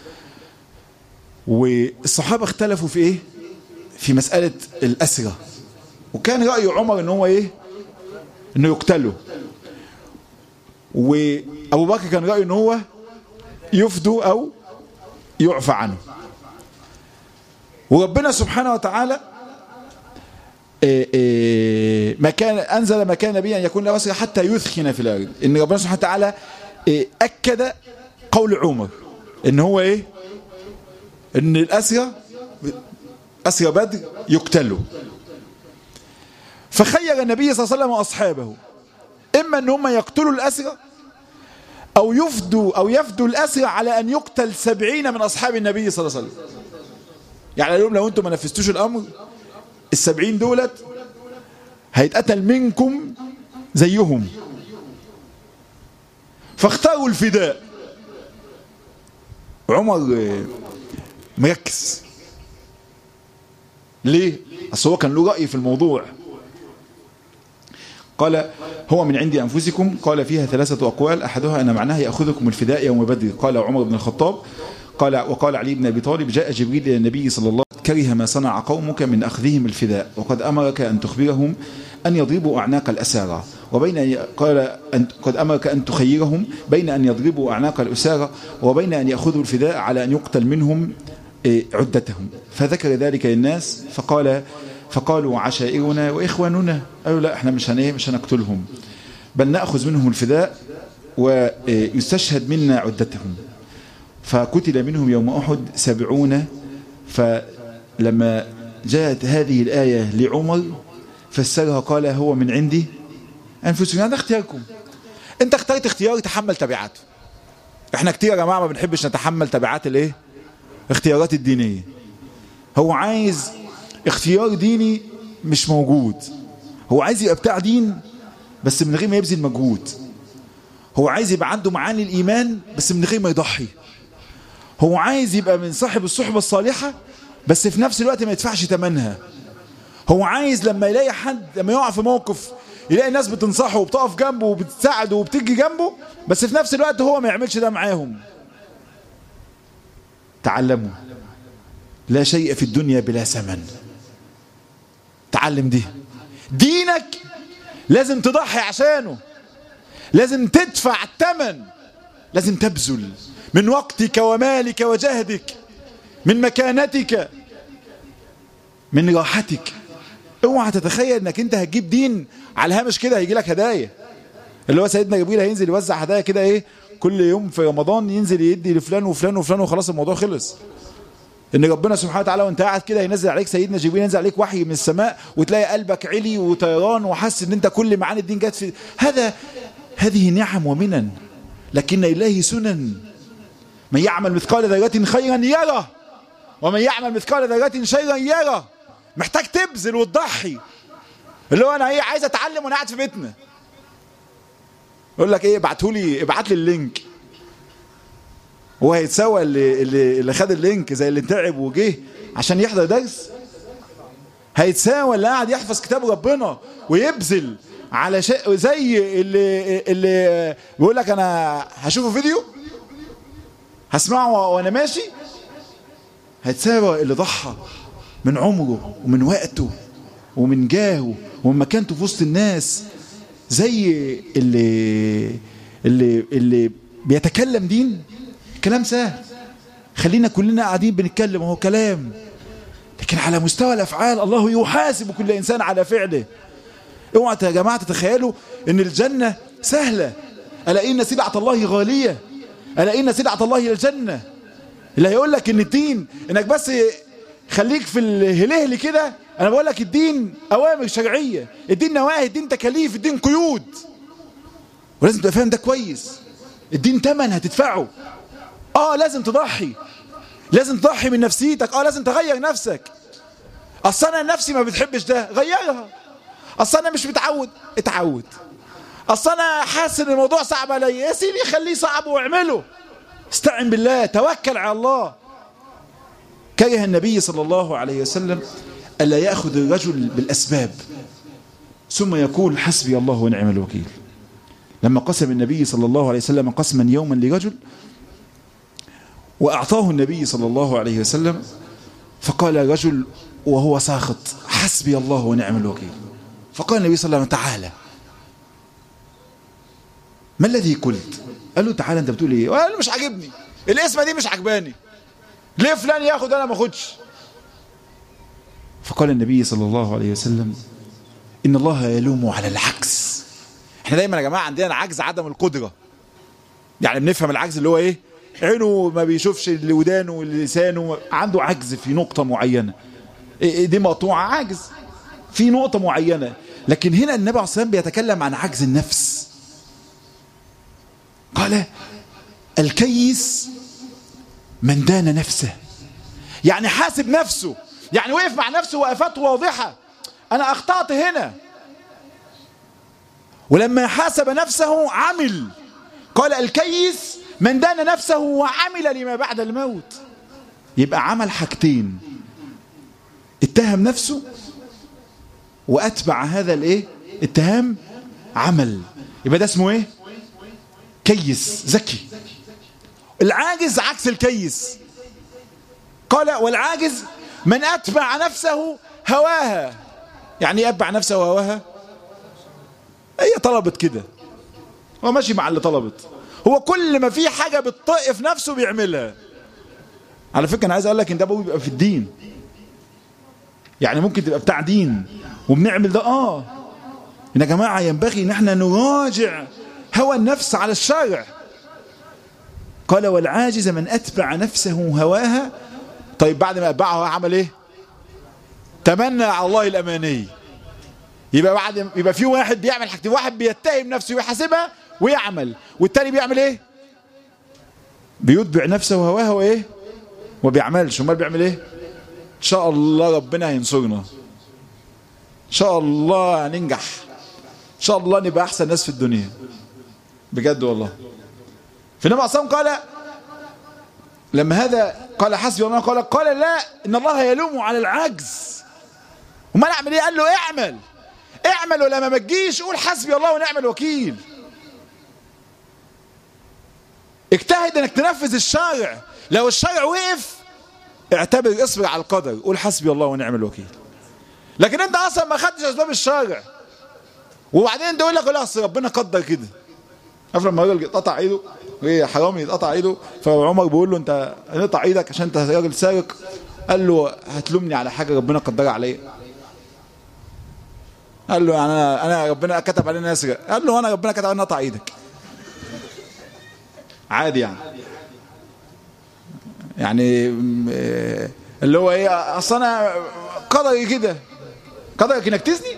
والصحابة اختلفوا في ايه في مسألة الأسرة وكان رأي عمر ان هو ايه انه يقتلوا وابو بكر كان رأيه ان هو يفدوا او يعفى عنه وربنا سبحانه وتعالى إيه إيه ما كان انزل ما كان نبيا ان يكون له اسرى حتى يثخن في الارض ان ربنا سبحانه وتعالى إيه اكد قول عمر ان هو ايه ان الاسرى اسرى بدر يقتلوا فخير النبي صلى الله عليه وسلم واصحابه اما ان هم يقتلوا الاسرى او يفدوا او يفدوا الاسرى على ان يقتل سبعين من اصحاب النبي صلى الله عليه وسلم يعني لهم لو انتم ما نفذتوش الامر السبعين دولت هيتقتل منكم زيهم فاختاروا الفداء عمر مركز ليه اصل هو كان له رأي في الموضوع قال هو من عند أنفسكم قال فيها ثلاثة أقوال أحدها أن معناها يأخذكم الفداء يوم بدر قال عمر بن الخطاب قال وقال علي بن أبي طالب جاء جبريل إلى النبي صلى الله عليه وسلم كره ما صنع قومك من أخذهم الفداء وقد أمرك أن تخبرهم أن يضربوا أعناق الأسارة وبين قال أن قد أمرك أن تخيرهم بين أن يضربوا أعناق الأسارة وبين أن يأخذوا الفداء على أن يقتل منهم عدتهم فذكر ذلك للناس فقال فقالوا عشائرنا وإخواننا قالوا لا احنا مش هن مش هنقتلهم بل نأخذ منهم الفداء ويستشهد منا عدتهم فقتل منهم يوم أحد سبعون فلما جاءت هذه الآية لعمر فسرها قال هو من عندي أنفسكم هذا اختياركم انت اخترت اختيار تحمل تبعاته احنا كتير يا جماعة ما بنحبش نتحمل تبعات الايه اختيارات الدينية هو عايز اختيار ديني مش موجود هو عايز يبقى بتاع دين بس من غير ما يبذل مجهود هو عايز يبقى عنده معاني الإيمان بس من غير ما يضحي هو عايز يبقى من صاحب الصحبة الصالحة بس في نفس الوقت ما يدفعش ثمنها هو عايز لما يلاقي حد لما يقع في موقف يلاقي ناس بتنصحه وبتقف جنبه وبتساعده وبتيجي جنبه بس في نفس الوقت هو ما يعملش ده معاهم تعلموا لا شيء في الدنيا بلا ثمن تعلم دي دينك لازم تضحي عشانه لازم تدفع الثمن لازم تبذل من وقتك ومالك وجهدك من مكانتك من راحتك اوعى تتخيل انك انت هتجيب دين على الهامش كده هيجي لك هدايا اللي هو سيدنا جبريل هينزل يوزع هدايا كده ايه كل يوم في رمضان ينزل يدي لفلان وفلان وفلان وخلاص الموضوع خلص ان ربنا سبحانه وتعالى وانت قاعد كده ينزل عليك سيدنا جبريل ينزل عليك وحي من السماء وتلاقي قلبك علي وطيران وحس ان انت كل معاني الدين جت في هذا هذه نعم ومنن لكن الله سنن من يعمل مثقال ذرة خيرا يرى ومن يعمل مثقال ذرة شرا يرى محتاج تبذل وتضحي اللي هو انا ايه عايز اتعلم وانا قاعد في بيتنا يقول لك ايه ابعته لي ابعت لي اللينك هو هيتسوى اللي اللي اللي خد اللينك زي اللي تعب وجه عشان يحضر درس هيتساوى اللي قاعد يحفظ كتاب ربنا ويبذل على شيء زي اللي اللي بيقول لك انا هشوفه فيديو هسمعه وانا ماشي هيتساوى اللي ضحى من عمره ومن وقته ومن جاهه ومن مكانته في وسط الناس زي اللي اللي اللي بيتكلم دين كلام سهل خلينا كلنا قاعدين بنتكلم وهو كلام لكن على مستوى الافعال الله يحاسب كل انسان على فعله اوعى يا جماعه تتخيلوا ان الجنه سهله الا ان سلعه الله غاليه الا ان سلعه الله الجنه اللي هيقول لك ان الدين انك بس خليك في الهلهلي كده انا بقول لك الدين اوامر شرعيه الدين نواهي الدين تكاليف الدين قيود ولازم تبقى فاهم ده كويس الدين تمن هتدفعه اه لازم تضحي لازم تضحي من نفسيتك اه لازم تغير نفسك اصل انا نفسي ما بتحبش ده غيرها اصل انا مش متعود اتعود اصل انا حاسس ان الموضوع صعب عليا يا سيدي خليه صعب واعمله استعن بالله توكل على الله كره النبي صلى الله عليه وسلم ألا يأخذ الرجل بالأسباب ثم يقول حسبي الله ونعم الوكيل لما قسم النبي صلى الله عليه وسلم قسما يوما لرجل وأعطاه النبي صلى الله عليه وسلم فقال الرجل وهو ساخط حسبي الله ونعم الوكيل فقال النبي صلى الله عليه وسلم تعالى ما الذي قلت قال له تعالى انت بتقول ايه قال له مش عاجبني الاسم دي مش عجباني ليه فلان ياخد انا ما اخدش فقال النبي صلى الله عليه وسلم ان الله يلوم على العجز احنا دايما يا جماعه عندنا عجز عدم القدره يعني بنفهم العجز اللي هو ايه عينه ما بيشوفش اللي ودانه واللي لسانه عنده عجز في نقطه معينه دي مقطوعه عجز في نقطه معينه لكن هنا النبي عليه الصلاه والسلام بيتكلم عن عجز النفس قال الكيس من دان نفسه يعني حاسب نفسه يعني وقف مع نفسه وقفات واضحة أنا أخطأت هنا ولما حاسب نفسه عمل قال الكيس من دان نفسه وعمل لما بعد الموت يبقى عمل حاجتين اتهم نفسه واتبع هذا الايه اتهام عمل يبقى ده اسمه ايه كيس ذكي العاجز عكس الكيس قال والعاجز من اتبع نفسه هواها يعني اتبع نفسه هواها هي طلبت كده هو ماشي مع اللي طلبت هو كل ما في حاجه بتطق في نفسه بيعملها على فكره انا عايز اقول لك ان ده بيبقى في الدين يعني ممكن تبقى بتاع دين وبنعمل ده اه ان يا جماعه ينبغي ان احنا نراجع هوى النفس على الشارع قال والعاجز من اتبع نفسه هواها طيب بعد ما اتبعها عمل ايه تمنى على الله الاماني يبقى بعد يبقى في واحد بيعمل حاجتين واحد بيتهم نفسه ويحاسبها ويعمل والتاني بيعمل ايه بيتبع نفسه وهواها وايه وبيعملش امال بيعمل ايه ان شاء الله ربنا هينصرنا ان شاء الله هننجح ان شاء الله نبقى احسن ناس في الدنيا بجد والله في النبي عليه قال لما هذا قال حسبي الله قال قال لا ان الله يلوم على العجز وما اعمل ايه قال له اعمل اعمل ولما ما تجيش قول حسبي الله ونعم الوكيل اجتهد انك تنفذ الشارع لو الشارع وقف اعتبر اصبر على القدر قول حسبي الله ونعم الوكيل لكن انت اصلا ما خدتش اسباب الشارع وبعدين تقول لك لا اصل ربنا قدر كده عارف لما الراجل يتقطع ايده ايه حرامي يتقطع ايده فعمر بيقول له انت هنقطع ايدك عشان انت راجل سارق قال له هتلومني على حاجه ربنا قدرها عليا قال له يعني انا انا ربنا كتب علينا اسرق قال له انا ربنا كتب علينا اقطع ايدك عادي يعني يعني اللي هو ايه اصل انا قدري كده قدرك انك تزني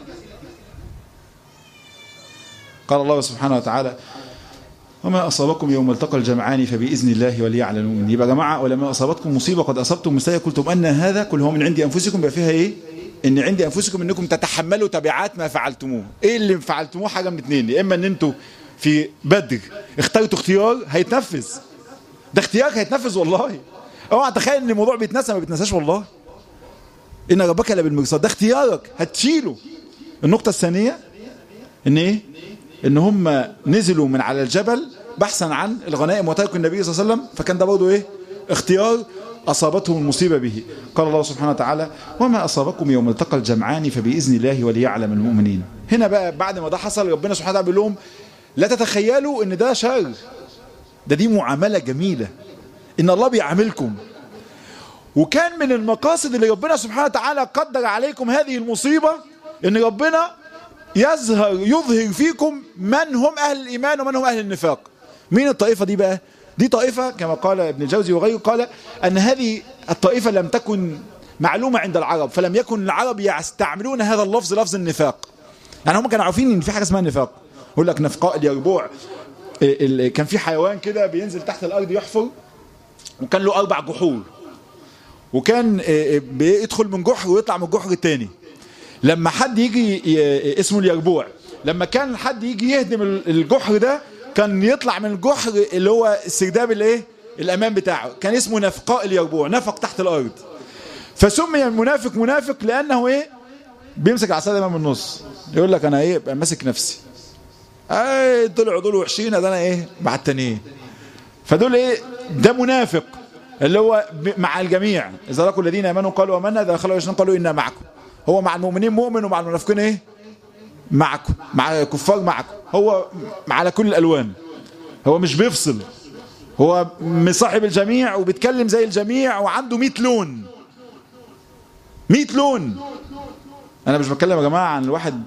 قال الله سبحانه وتعالى وما أصابكم يوم التقى الجمعان فبإذن الله وليعلم المؤمنين يبقى يا جماعة ولما أصابتكم مصيبة قد أصبتم مثلها قلتم أن هذا كل هو من عند أنفسكم يبقى فيها إيه إن عند أنفسكم إنكم تتحملوا تبعات ما فعلتموه إيه اللي فعلتموه حاجة من اتنين يا إما إن أنتوا في بدر اخترتوا اختيار هيتنفذ ده اختيار هيتنفذ والله اوعى تخيل ان الموضوع بيتنسى ما بيتنساش والله ان ربك لبالمرصاد ده اختيارك هتشيله النقطة الثانية ان ايه ان هم نزلوا من على الجبل بحثا عن الغنائم وتركوا النبي صلى الله عليه وسلم فكان ده برضه ايه اختيار اصابتهم المصيبه به قال الله سبحانه وتعالى وما اصابكم يوم التقى الجمعان فباذن الله وليعلم المؤمنين هنا بقى بعد ما ده حصل ربنا سبحانه وتعالى بيقول لهم لا تتخيلوا ان ده شر ده دي معامله جميله ان الله بيعاملكم وكان من المقاصد اللي ربنا سبحانه وتعالى قدر عليكم هذه المصيبه ان ربنا يظهر يظهر فيكم من هم أهل الإيمان ومن هم أهل النفاق مين الطائفة دي بقى دي طائفة كما قال ابن الجوزي وغيره قال أن هذه الطائفة لم تكن معلومة عند العرب فلم يكن العرب يستعملون هذا اللفظ لفظ النفاق يعني هم كانوا عارفين ان في حاجة اسمها النفاق يقول لك نفقاء اليربوع كان في حيوان كده بينزل تحت الأرض يحفر وكان له أربع جحور وكان بيدخل من جحر ويطلع من الجحر الثاني لما حد يجي اسمه اليربوع لما كان حد يجي يهدم الجحر ده كان يطلع من الجحر اللي هو السرداب الايه الامام بتاعه كان اسمه نفقاء اليربوع نفق تحت الارض فسمي المنافق منافق لانه ايه بيمسك العصايه دايما من النص يقول لك انا ايه ماسك نفسي اي طلعوا دول وحشين ده انا ايه بعتني ايه فدول ايه ده منافق اللي هو مع الجميع اذا لقوا الذين امنوا قالوا امنا اذا دخلوا الجنه قالوا انا معكم هو مع المؤمنين مؤمن ومع المنافقين ايه معكم مع الكفار معكم هو على كل الالوان هو مش بيفصل هو مصاحب الجميع وبيتكلم زي الجميع وعنده 100 لون 100 لون انا مش بتكلم يا جماعه عن واحد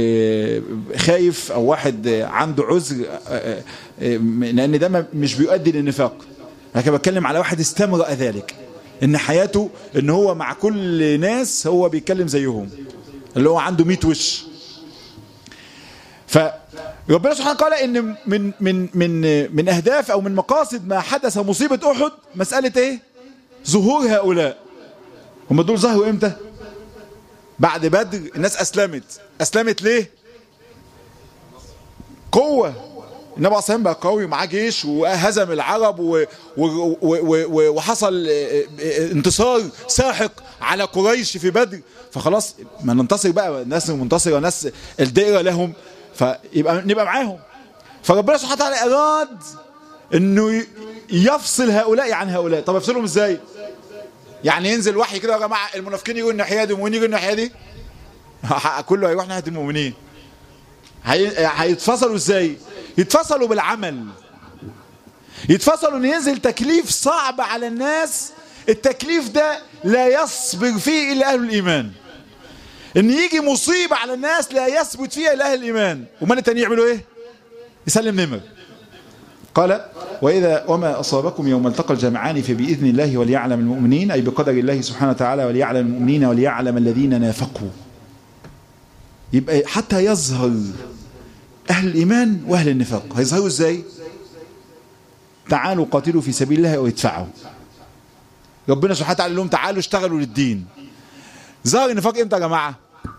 خايف او واحد عنده عذر لان ده مش بيؤدي للنفاق لكن بتكلم على واحد استمرأ ذلك ان حياته ان هو مع كل ناس هو بيتكلم زيهم اللي هو عنده 100 وش فربنا سبحانه قال ان من من من من اهداف او من مقاصد ما حدث مصيبه احد مساله ايه ظهور هؤلاء هم دول ظهروا امتى بعد بدر الناس اسلمت اسلمت ليه قوه النبي عليه الصلاه بقى قوي معاه جيش وهزم العرب و... و... و... وحصل انتصار ساحق على قريش في بدر فخلاص ما ننتصر بقى ناس منتصره ناس الدائره لهم فيبقى نبقى معاهم فربنا سبحانه وتعالى اراد انه يفصل هؤلاء عن هؤلاء طب يفصلهم ازاي يعني ينزل وحي كده يا جماعه المنافقين يقولوا الناحيه دي والمؤمنين يقولوا الناحيه دي كله هيروح ناحيه المؤمنين هيتفصلوا ازاي يتفصلوا بالعمل يتفصلوا ان ينزل تكليف صعب على الناس التكليف ده لا يصبر فيه الا اهل الايمان ان يجي مصيبه على الناس لا يثبت فيها الا اهل الايمان ومن التاني يعملوا ايه يسلم نمر قال وإذا وما أصابكم يوم التقى الجمعان فبإذن الله وليعلم المؤمنين أي بقدر الله سبحانه وتعالى وليعلم المؤمنين وليعلم الذين نافقوا يبقى حتى يظهر أهل الإيمان وأهل النفاق هيظهروا إزاي تعالوا قاتلوا في سبيل الله أو ادفعوا ربنا سبحانه وتعالى لهم تعالوا اشتغلوا للدين ظهر النفاق امتى يا جماعة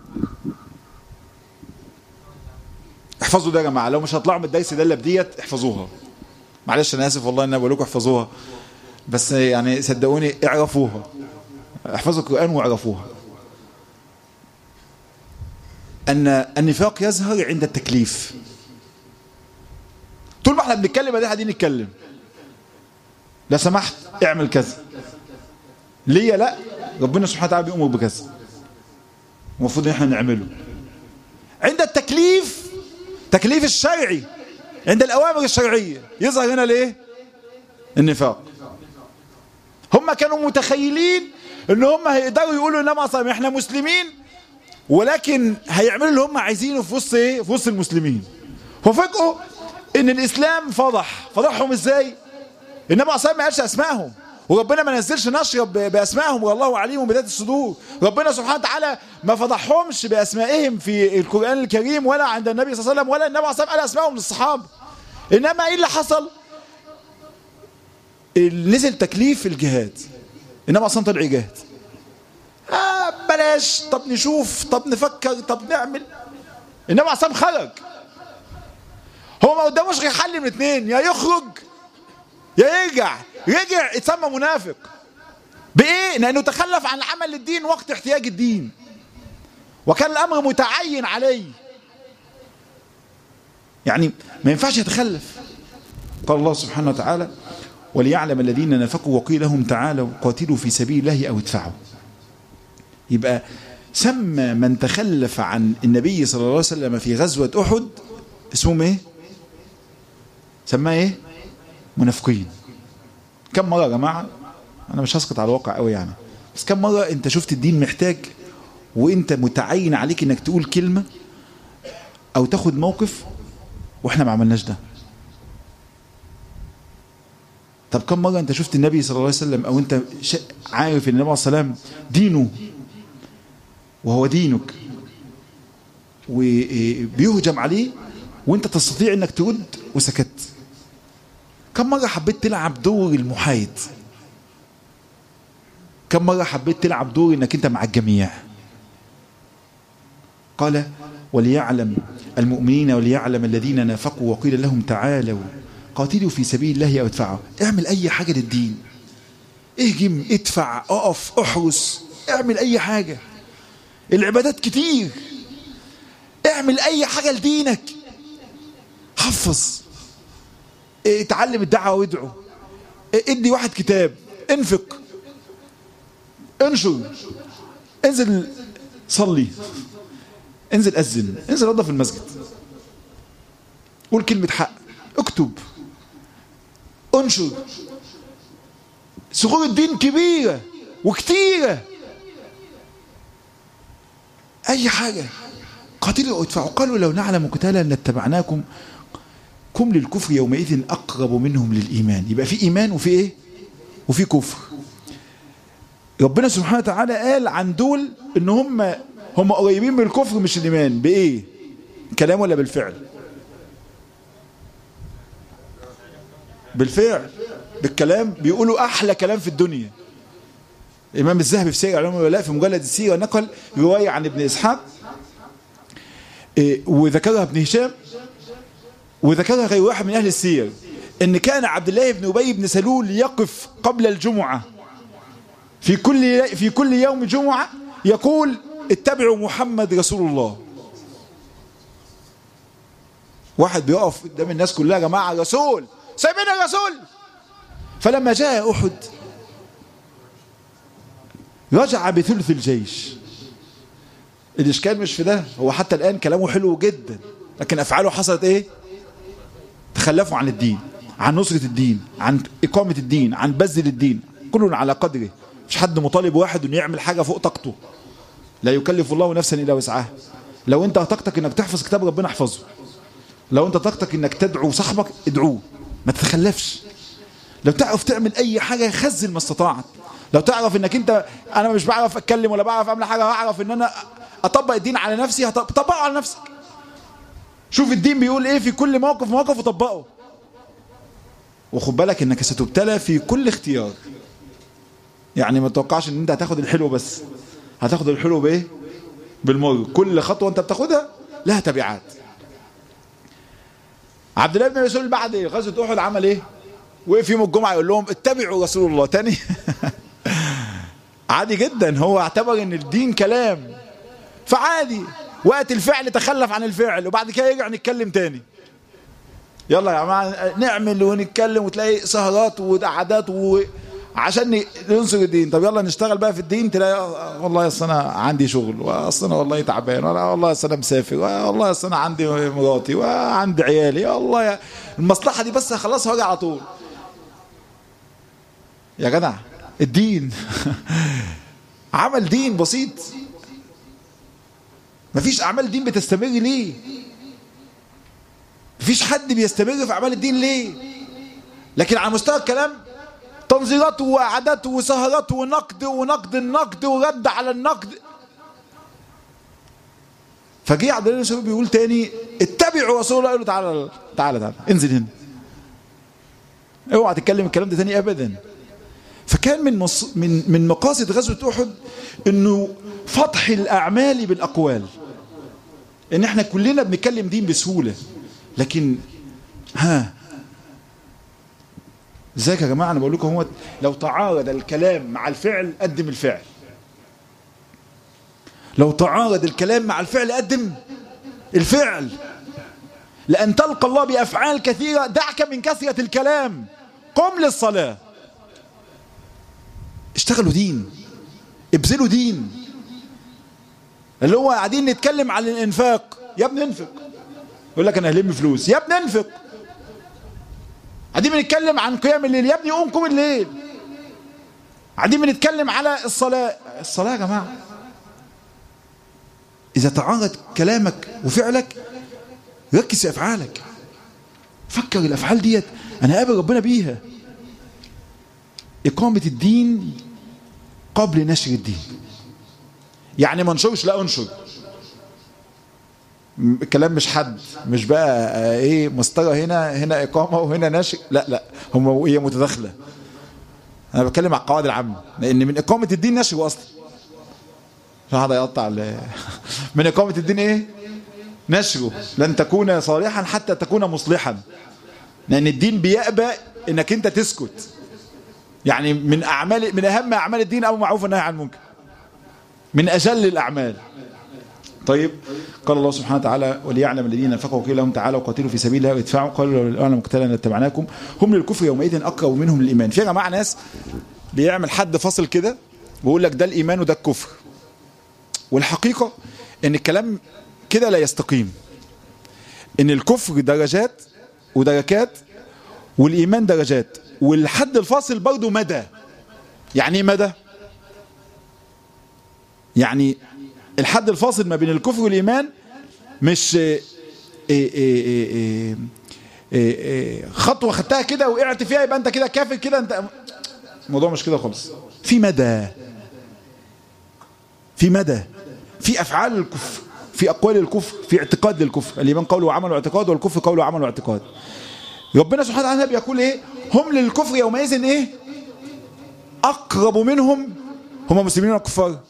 احفظوا ده يا جماعة لو مش هطلعوا من الدرس ده اللي بديت احفظوها معلش انا اسف والله ان انا بقول لكم احفظوها بس يعني صدقوني اعرفوها احفظوا القرآن واعرفوها أن النفاق يظهر عند التكليف طول ما احنا بنتكلم ادي قاعدين نتكلم لا سمحت اعمل كذا ليه لا ربنا سبحانه وتعالى بيأمر بكذا المفروض ان احنا نعمله عند التكليف تكليف الشرعي عند الأوامر الشرعية يظهر هنا ليه النفاق هم كانوا متخيلين ان هم هيقدروا يقولوا انما اصلا احنا مسلمين ولكن هيعملوا اللي هم عايزينه في وسط ايه في وسط المسلمين ففاجئوا ان الاسلام فضح فضحهم ازاي انما اصلا ما قالش اسمائهم وربنا ما نزلش نشر باسمائهم والله عليم بذات الصدور ربنا سبحانه وتعالى ما فضحهمش باسمائهم في القران الكريم ولا عند النبي صلى الله عليه وسلم ولا النبي صلى الله عليه وسلم قال اسمائهم للصحابه انما ايه اللي حصل نزل تكليف الجهاد انما اصلا طلع جهاد آه بلاش طب نشوف طب نفكر طب نعمل انما عصام خرج هو ما قداموش غير حل من اتنين يا يخرج يا يرجع رجع اتسمى منافق بايه لانه تخلف عن العمل للدين وقت احتياج الدين وكان الامر متعين عليه يعني ما ينفعش يتخلف قال الله سبحانه وتعالى وليعلم الذين نفقوا وقيل لهم تعالوا قاتلوا في سبيل الله او ادفعوا يبقى سمى من تخلف عن النبي صلى الله عليه وسلم في غزوة أحد اسمهم ايه سماه ايه منافقين كم مرة يا جماعة انا مش هسقط على الواقع قوي يعني بس كم مرة انت شفت الدين محتاج وانت متعين عليك انك تقول كلمة او تاخد موقف واحنا ما عملناش ده طب كم مرة انت شفت النبي صلى الله عليه وسلم او انت عارف ان النبي عليه السلام دينه وهو دينك وبيهجم عليه وانت تستطيع انك ترد وسكت كم مرة حبيت تلعب دور المحايد كم مرة حبيت تلعب دور انك انت مع الجميع قال وليعلم المؤمنين وليعلم الذين نافقوا وقيل لهم تعالوا قاتلوا في سبيل الله او ادفعوا اعمل اي حاجة للدين اهجم ادفع اقف احرس اعمل اي حاجة العبادات كتير اعمل اي حاجة لدينك حفظ اتعلم الدعوة وادعو ادي واحد كتاب انفق انشر انزل صلي انزل أذن انزل نظف المسجد قول كلمة حق اكتب انشر صغور الدين كبيرة وكتيرة أي حاجة قاتلوا أو ادفعوا قالوا لو نعلم قتالا لاتبعناكم كم للكفر يومئذ أقرب منهم للإيمان يبقى في إيمان وفي إيه وفي كفر ربنا سبحانه وتعالى قال عن دول إن هم هم قريبين من الكفر مش الإيمان بإيه كلام ولا بالفعل بالفعل بالكلام بيقولوا أحلى كلام في الدنيا الإمام الذهبي في سير علوم الولاء في مجلد السيرة نقل رواية عن ابن إسحاق وذكرها ابن هشام وذكرها غير واحد من أهل السير إن كان عبد الله بن أبي بن سلول يقف قبل الجمعة في كل في كل يوم جمعة يقول اتبعوا محمد رسول الله واحد بيقف قدام الناس كلها يا جماعة رسول سايبين الرسول فلما جاء أحد رجع بثلث الجيش الإشكال مش في ده هو حتى الآن كلامه حلو جدا لكن أفعاله حصلت إيه تخلفوا عن الدين عن نصرة الدين عن إقامة الدين عن بذل الدين كل على قدره مش حد مطالب واحد انه يعمل حاجة فوق طاقته لا يكلف الله نفسا إلا وسعها لو انت طاقتك انك تحفظ كتاب ربنا احفظه لو انت طاقتك انك تدعو صاحبك ادعوه ما تتخلفش لو تعرف تعمل اي حاجة خزن ما استطاعت لو تعرف انك انت انا مش بعرف اتكلم ولا بعرف اعمل حاجة هعرف ان انا اطبق الدين على نفسي هطبقه على نفسك شوف الدين بيقول ايه في كل موقف موقف وطبقه وخد بالك انك ستبتلى في كل اختيار يعني ما تتوقعش ان انت هتاخد الحلو بس هتاخد الحلو بايه بالمر كل خطوة انت بتاخدها لها تبعات عبد الله بن مسعود بعد غزوة احد عمل ايه وقف يوم الجمعة يقول لهم اتبعوا رسول الله تاني عادي جدا هو اعتبر ان الدين كلام فعادي وقت الفعل تخلف عن الفعل وبعد كده يرجع نتكلم تاني يلا يا جماعه نعمل ونتكلم وتلاقي سهرات وقعدات وعشان ننصر الدين طب يلا نشتغل بقى في الدين تلاقي والله اصل انا عندي شغل واصل انا والله تعبان ولا والله اصل انا مسافر والله اصل انا عندي مراتي وعندي عيالي والله يا المصلحه دي بس هخلصها واجي على طول يا جدع الدين عمل دين بسيط مفيش اعمال دين بتستمر ليه مفيش حد بيستمر في اعمال الدين ليه لكن على مستوى الكلام تنظيرات وقعدات وسهرات ونقد ونقد النقد ورد على النقد فجه عبد الله بن بيقول تاني اتبعوا رسول الله قال له تعالى تعالى تعالى انزل هنا اوعى تتكلم الكلام ده تاني ابدا فكان من مص... من من مقاصد غزوه احد انه فتح الاعمال بالاقوال ان احنا كلنا بنتكلم دين بسهوله لكن ها ازيك يا جماعه انا بقول لكم هو لو تعارض الكلام مع الفعل قدم الفعل لو تعارض الكلام مع الفعل قدم الفعل لأن تلقى الله بأفعال كثيرة دعك من كثرة الكلام قم للصلاة اشتغلوا دين ابذلوا دين اللي هو قاعدين نتكلم عن الانفاق يا ابني انفق يقول لك انا هلم فلوس يا ابني انفق قاعدين بنتكلم عن قيام الليل يا ابني قوم قوم الليل قاعدين بنتكلم على الصلاة الصلاة يا جماعة إذا تعارض كلامك وفعلك ركز في أفعالك فكر الأفعال ديت أنا قابل ربنا بيها إقامة الدين قبل نشر الدين يعني ما انشرش لا انشر الكلام مش حد مش بقى ايه مسطره هنا هنا اقامه وهنا نشر لا لا هم هي متداخله انا بتكلم على القواعد العامه لان من اقامه الدين نشره اصلا مش هذا يقطع من اقامه الدين ايه نشره لن تكون صالحا حتى تكون مصلحا لان الدين بيأبى انك انت تسكت يعني من اعمال من اهم اعمال الدين امر معروف والنهي عن المنكر من اجل الاعمال طيب قال الله سبحانه وتعالى وليعلم الذين انفقوا قيل لهم تعالوا قاتلوا في سبيل الله وادفعوا قالوا لو اعلم قتالا لاتبعناكم هم للكفر يومئذ اقرب منهم للايمان في يا جماعه ناس بيعمل حد فصل كده ويقول لك ده الايمان وده الكفر والحقيقه ان الكلام كده لا يستقيم ان الكفر درجات ودركات والايمان درجات والحد الفاصل برضه مدى يعني ايه مدى يعني الحد الفاصل ما بين الكفر والايمان مش إيه إيه إيه إيه خطوه خدتها كده وقعت فيها يبقى انت كده كافر كده انت الموضوع مش كده خالص في مدى في مدى في افعال الكفر في اقوال الكفر في اعتقاد للكفر الايمان قول وعمل واعتقاد والكفر قول وعمل واعتقاد ربنا سبحانه وتعالى بيقول ايه هم للكفر يومئذ ايه اقرب منهم هم مسلمين ولا كفار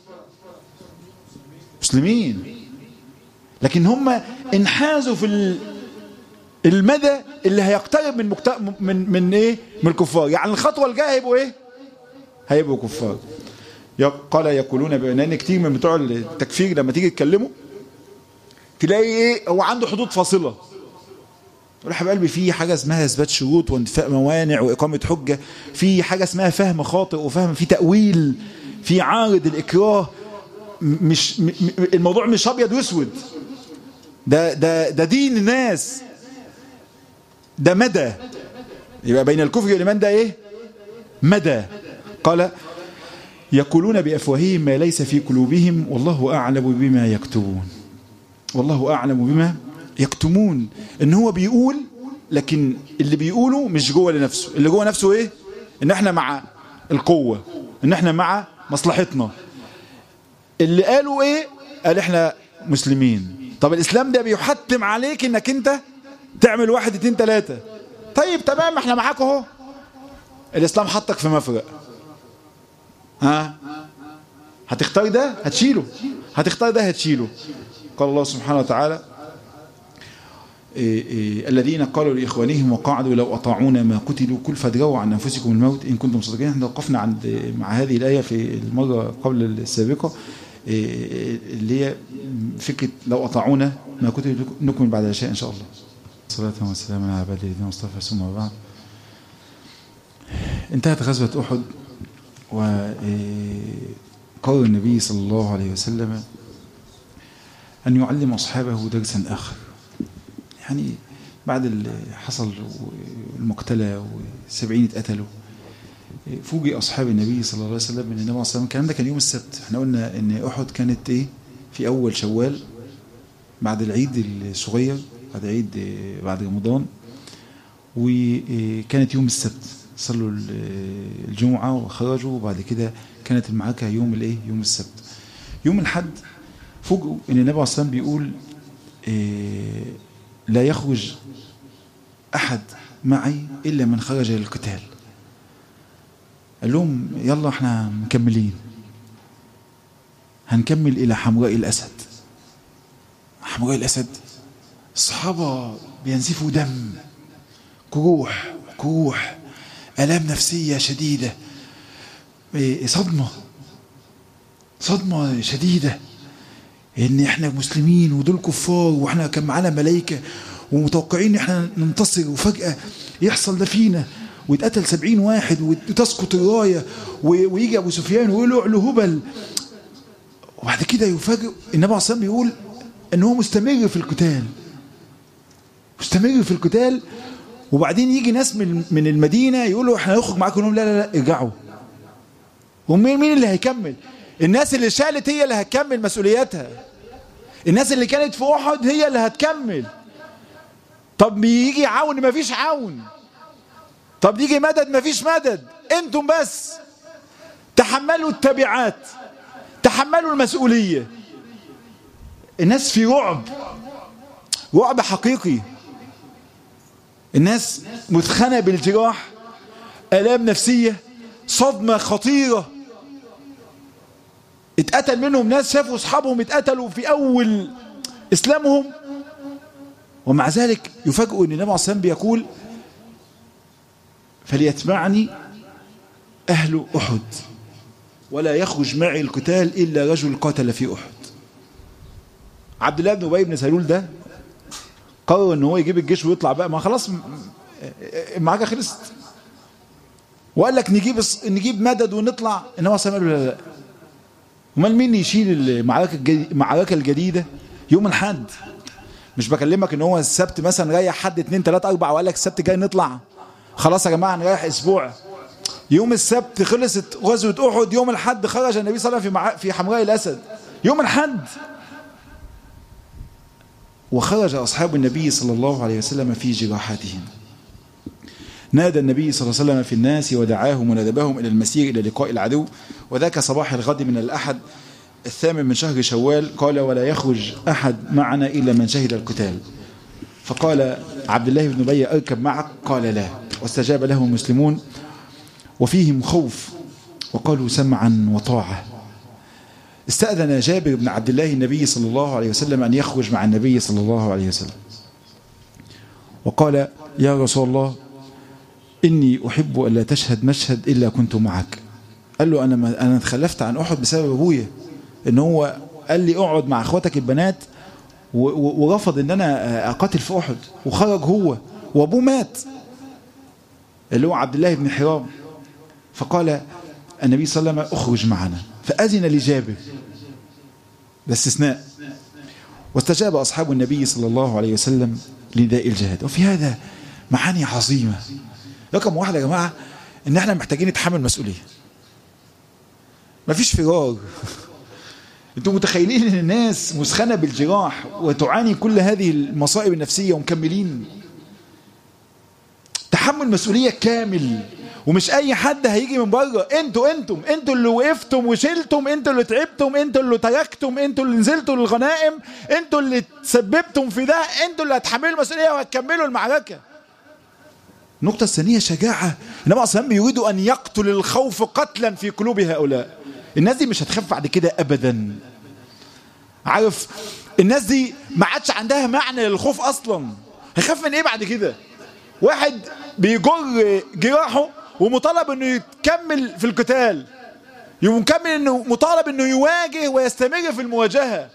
مسلمين لكن هم انحازوا في ال... المدى اللي هيقترب من مكت... من من ايه من الكفار يعني الخطوه الجايه هيبقوا ايه هيبقوا كفار قال يقولون بأنان كتير من بتوع التكفير لما تيجي تكلمه تلاقي ايه هو عنده حدود فاصله يقول حبيب قلبي في حاجه اسمها اثبات شروط وانتفاء موانع واقامه حجه في حاجه اسمها فهم خاطئ وفهم في تاويل في عارض الاكراه مش م... الموضوع مش ابيض واسود ده ده ده دين الناس ده مدى يبقى بين الكفر والايمان ده ايه مدى قال يقولون بافواههم ما ليس في قلوبهم والله اعلم بما يكتبون والله اعلم بما يكتمون ان هو بيقول لكن اللي بيقوله مش جوه لنفسه اللي جوه نفسه ايه ان احنا مع القوه ان احنا مع مصلحتنا اللي قالوا ايه قال احنا مسلمين طب الاسلام ده بيحتم عليك انك انت تعمل واحد اتنين تلاتة طيب تمام احنا معاك اهو الاسلام حطك في مفرق ها هتختار ده هتشيله هتختار ده هتشيله قال الله سبحانه وتعالى إيه إيه الذين قالوا لإخوانهم وقعدوا لو أطاعونا ما قتلوا كل فادروا عن أنفسكم الموت إن كنتم صادقين احنا وقفنا عند مع هذه الآية في المرة قبل السابقة إيه اللي هي فكرة لو أطاعونا ما قتلوا نكمل بعد العشاء إن شاء الله صلاة وسلام على عباد الذين مصطفى ثم بعد انتهت غزوة أحد وقال النبي صلى الله عليه وسلم أن يعلم أصحابه درسا آخر يعني بعد اللي حصل المقتلة والسبعين اتقتلوا فوجئ أصحاب النبي صلى الله عليه وسلم من النبي صلى الله عليه وسلم الكلام ده كان يوم السبت احنا قلنا ان أحد كانت ايه في أول شوال بعد العيد الصغير بعد عيد بعد رمضان وكانت يوم السبت صلوا الجمعة وخرجوا وبعد كده كانت المعركة يوم الايه يوم السبت يوم الحد فوجئوا ان النبي عليه الصلاة بيقول إيه لا يخرج أحد معي إلا من خرج للقتال قال لهم يلا احنا مكملين هنكمل إلى حمراء الأسد حمراء الأسد الصحابة بينزفوا دم جروح جروح آلام نفسية شديدة صدمة صدمة شديدة ان احنا مسلمين ودول كفار واحنا كان معانا ملائكه ومتوقعين ان احنا ننتصر وفجاه يحصل ده فينا ويتقتل سبعين واحد وتسقط الرايه ويجي ابو سفيان ويقول له اعلو هبل وبعد كده يفاجئ النبي عليه الصلاه بيقول ان هو مستمر في القتال مستمر في القتال وبعدين يجي ناس من من المدينه يقولوا احنا هنخرج معاكم لا لا لا ارجعوا ومين مين اللي هيكمل الناس اللي شالت هي اللي هتكمل مسؤولياتها الناس اللي كانت في احد هي اللي هتكمل طب بيجي عون مفيش عون طب يجي مدد مفيش مدد انتم بس تحملوا التبعات تحملوا المسؤولية الناس في رعب رعب حقيقي الناس مثخنة بالجراح آلام نفسية صدمة خطيرة اتقتل منهم ناس شافوا اصحابهم اتقتلوا في اول اسلامهم ومع ذلك يفاجئوا ان النبي عليه الصلاه بيقول فليتبعني اهل احد ولا يخرج معي القتال الا رجل قاتل في احد عبد الله بن ابي بن سلول ده قرر ان هو يجيب الجيش ويطلع بقى ما خلاص المعركه خلصت وقال لك نجيب نجيب مدد ونطلع انما صلى الله عليه وسلم لا لا امال مين يشيل المعركه المعركه الجديده يوم الحد مش بكلمك ان هو السبت مثلا ريح حد اتنين تلاته اربعه وقال لك السبت جاي نطلع خلاص يا جماعه نريح اسبوع يوم السبت خلصت غزوه احد يوم الحد خرج النبي صلى الله عليه وسلم في حمراء الاسد يوم الحد وخرج اصحاب النبي صلى الله عليه وسلم في جراحاتهم نادى النبي صلى الله عليه وسلم في الناس ودعاهم وندبهم إلى المسير إلى لقاء العدو وذاك صباح الغد من الأحد الثامن من شهر شوال قال ولا يخرج أحد معنا إلا من شهد القتال فقال عبد الله بن أبي أركب معك قال لا واستجاب له المسلمون وفيهم خوف وقالوا سمعا وطاعة استأذن جابر بن عبد الله النبي صلى الله عليه وسلم أن يخرج مع النبي صلى الله عليه وسلم وقال يا رسول الله إني أحب ألا تشهد مشهد إلا كنت معك قال له أنا ما أنا اتخلفت عن أحد بسبب أبويا إن هو قال لي اقعد مع أخواتك البنات ورفض إن أنا أقاتل في أحد وخرج هو وأبوه مات اللي هو عبد الله بن حرام فقال النبي صلى الله عليه وسلم اخرج معنا فأذن لجابر ده استثناء واستجاب أصحاب النبي صلى الله عليه وسلم لنداء الجهاد وفي هذا معاني عظيمة رقم واحد يا جماعة ان احنا محتاجين نتحمل مسؤولية مفيش فرار انتم متخيلين ان الناس مسخنة بالجراح وتعاني كل هذه المصائب النفسية ومكملين تحمل مسؤولية كامل ومش اي حد هيجي من بره انتوا انتم انتوا اللي وقفتم وشلتم انتوا اللي تعبتم انتوا اللي تركتم انتوا اللي نزلتوا للغنائم انتوا اللي تسببتم في ده انتوا اللي هتحملوا المسؤوليه وهتكملوا المعركه النقطة الثانية شجاعة النبي صلى الله يريد أن يقتل الخوف قتلا في قلوب هؤلاء الناس دي مش هتخاف بعد كده أبدا عارف الناس دي ما عادش عندها معنى للخوف أصلا هيخاف من إيه بعد كده واحد بيجر جراحه ومطالب انه يكمل في القتال مكمل انه مطالب انه يواجه ويستمر في المواجهة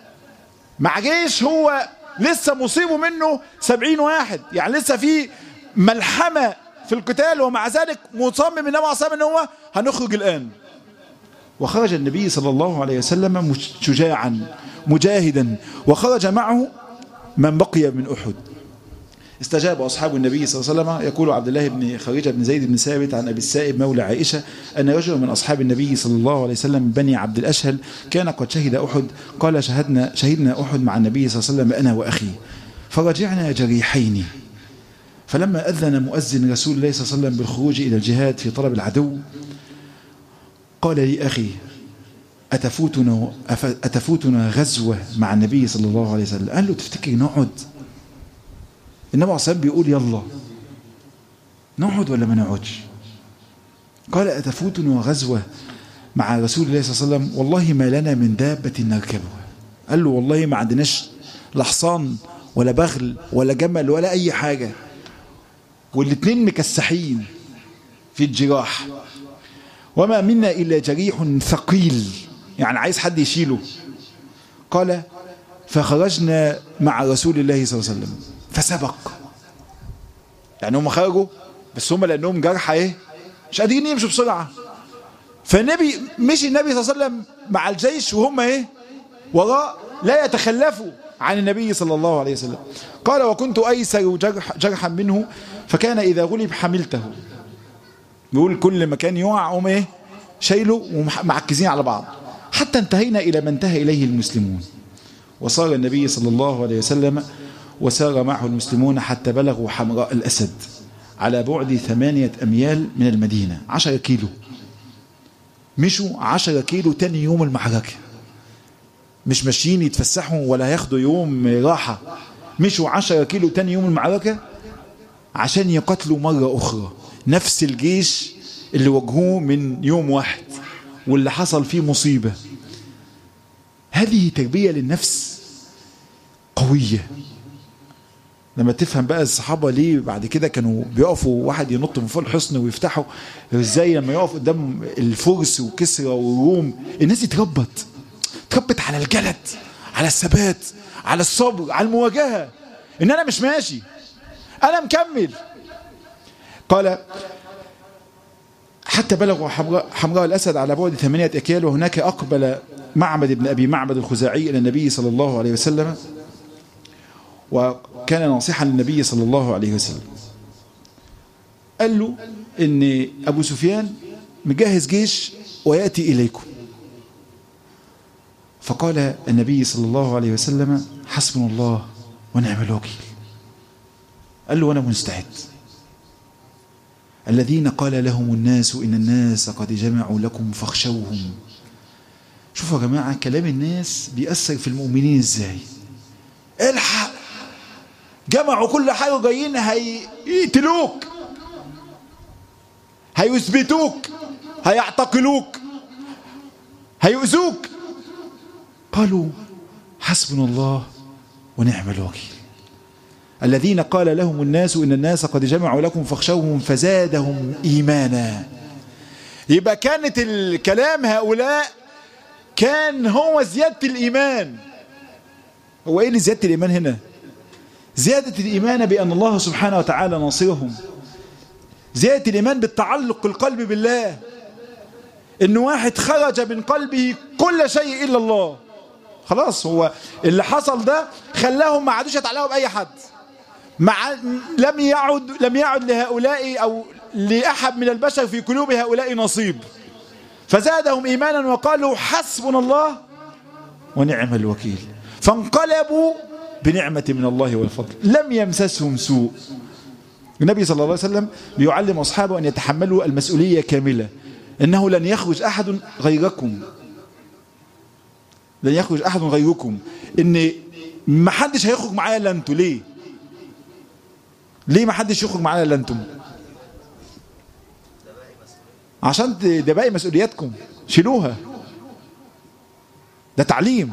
مع جيش هو لسه مصيبه منه سبعين واحد يعني لسه في ملحمة في القتال ومع ذلك مصمم النبي عليه الصلاة ان هو هنخرج الآن وخرج النبي صلى الله عليه وسلم شجاعا مجاهدا وخرج معه من بقي من أحد استجاب أصحاب النبي صلى الله عليه وسلم يقول عبد الله بن خارجة بن زيد بن ثابت عن أبي السائب مولى عائشة أن رجل من أصحاب النبي صلى الله عليه وسلم من بني عبد الأشهل كان قد شهد أحد قال شهدنا شهدنا أحد مع النبي صلى الله عليه وسلم أنا وأخي فرجعنا جريحين فلما أذن مؤذن رسول الله صلى الله عليه وسلم بالخروج إلى الجهاد في طلب العدو قال لي أخي أتفوتنا, أتفوتنا غزوة مع النبي صلى الله عليه وسلم قال له تفتكر نقعد النبي عليه الصلاة بيقول يلا نقعد ولا ما نقعدش قال أتفوتنا غزوة مع رسول الله صلى الله عليه وسلم والله ما لنا من دابة نركبها قال له والله ما عندناش لا حصان ولا بغل ولا جمل ولا أي حاجة والاتنين مكسحين في الجراح وما منا إلا جريح ثقيل يعني عايز حد يشيله قال فخرجنا مع رسول الله صلى الله عليه وسلم فسبق يعني هم خرجوا بس هم لأنهم جرحى ايه مش قادرين يمشوا بسرعة فالنبي مشي النبي صلى الله عليه وسلم مع الجيش وهم ايه وراء لا يتخلفوا عن النبي صلى الله عليه وسلم قال وكنت أيسر جرح جرحا منه فكان إذا غلب حملته بيقول كل ما كان يقع قوم ايه شايله ومعكزين على بعض حتى انتهينا إلى ما انتهى إليه المسلمون وصار النبي صلى الله عليه وسلم وسار معه المسلمون حتى بلغوا حمراء الأسد على بعد ثمانية أميال من المدينة عشر كيلو مشوا عشر كيلو تاني يوم المعركة مش ماشيين يتفسحوا ولا ياخدوا يوم راحة مشوا عشر كيلو تاني يوم المعركة عشان يقتلوا مرة أخرى نفس الجيش اللي واجهوه من يوم واحد واللي حصل فيه مصيبة هذه تربية للنفس قوية لما تفهم بقى الصحابة ليه بعد كده كانوا بيقفوا واحد ينط من فوق الحصن ويفتحوا ازاي لما يقف قدام الفرس وكسرى والروم الناس دي اتربت اتربت على الجلد على الثبات على الصبر على المواجهة ان انا مش ماشي انا مكمل قال حتى بلغوا حمراء, حمراء الأسد على بعد ثمانية أكيال وهناك أقبل معبد بن أبي معبد الخزاعي إلى النبي صلى الله عليه وسلم وكان ناصحا للنبي صلى الله عليه وسلم قال له إن أبو سفيان مجهز جيش ويأتي إليكم فقال النبي صلى الله عليه وسلم حسبنا الله ونعم الوكيل قال له وأنا مستعد الذين قال لهم الناس إن الناس قد جمعوا لكم فاخشوهم شوفوا يا جماعة كلام الناس بيأثر في المؤمنين ازاي الحق جمعوا كل حاجة جايين هيقتلوك هيثبتوك هيعتقلوك هيؤذوك قالوا حسبنا الله ونعم الوكيل الذين قال لهم الناس إن الناس قد جمعوا لكم فاخشوهم فزادهم إيمانا يبقى كانت الكلام هؤلاء كان هو زيادة الإيمان هو إيه اللي زيادة الإيمان هنا زيادة الإيمان بأن الله سبحانه وتعالى ناصرهم زيادة الإيمان بالتعلق القلب بالله إن واحد خرج من قلبه كل شيء إلا الله خلاص هو اللي حصل ده خلاهم ما عادوش يتعلقوا بأي حد مع لم يعد لم يعد لهؤلاء أو لأحد من البشر في قلوب هؤلاء نصيب فزادهم إيمانا وقالوا حسبنا الله ونعم الوكيل فانقلبوا بنعمة من الله والفضل لم يمسسهم سوء النبي صلى الله عليه وسلم بيعلم أصحابه أن يتحملوا المسؤولية كاملة إنه لن يخرج أحد غيركم لن يخرج أحد غيركم إن ما حدش هيخرج معايا إلا أنتوا ليه ليه ما حدش يخرج معايا إلا أنتم عشان ده باقي مسؤولياتكم شيلوها ده تعليم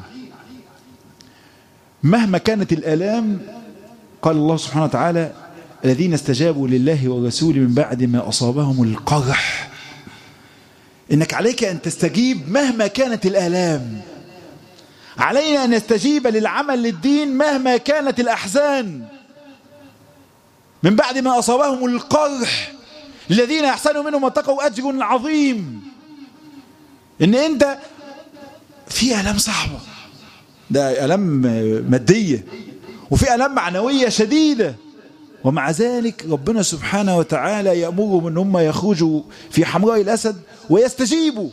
مهما كانت الآلام قال الله سبحانه وتعالى الذين استجابوا لله والرسول من بعد ما أصابهم القرح إنك عليك أن تستجيب مهما كانت الآلام علينا أن نستجيب للعمل للدين مهما كانت الأحزان من بعد ما أصابهم القرح الذين أحسنوا منهم واتقوا أجر عظيم إن أنت في ألم صعبة ده ألم مادية وفي ألم معنوية شديدة ومع ذلك ربنا سبحانه وتعالى يأمرهم أن هم يخرجوا في حمراء الأسد ويستجيبوا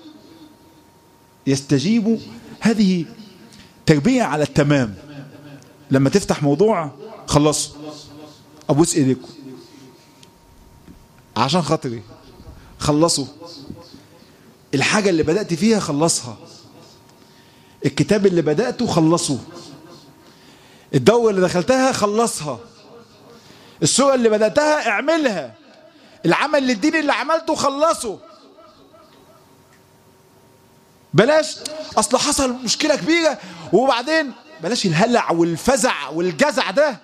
يستجيبوا هذه تربية على التمام لما تفتح موضوع خلصوا أبوس إيديكم عشان خاطري خلصوا الحاجة اللي بدأت فيها خلصها الكتاب اللي بدأته خلصه الدورة اللي دخلتها خلصها السورة اللي بدأتها اعملها العمل للدين اللي عملته خلصه بلاش اصل حصل مشكلة كبيرة وبعدين بلاش الهلع والفزع والجزع ده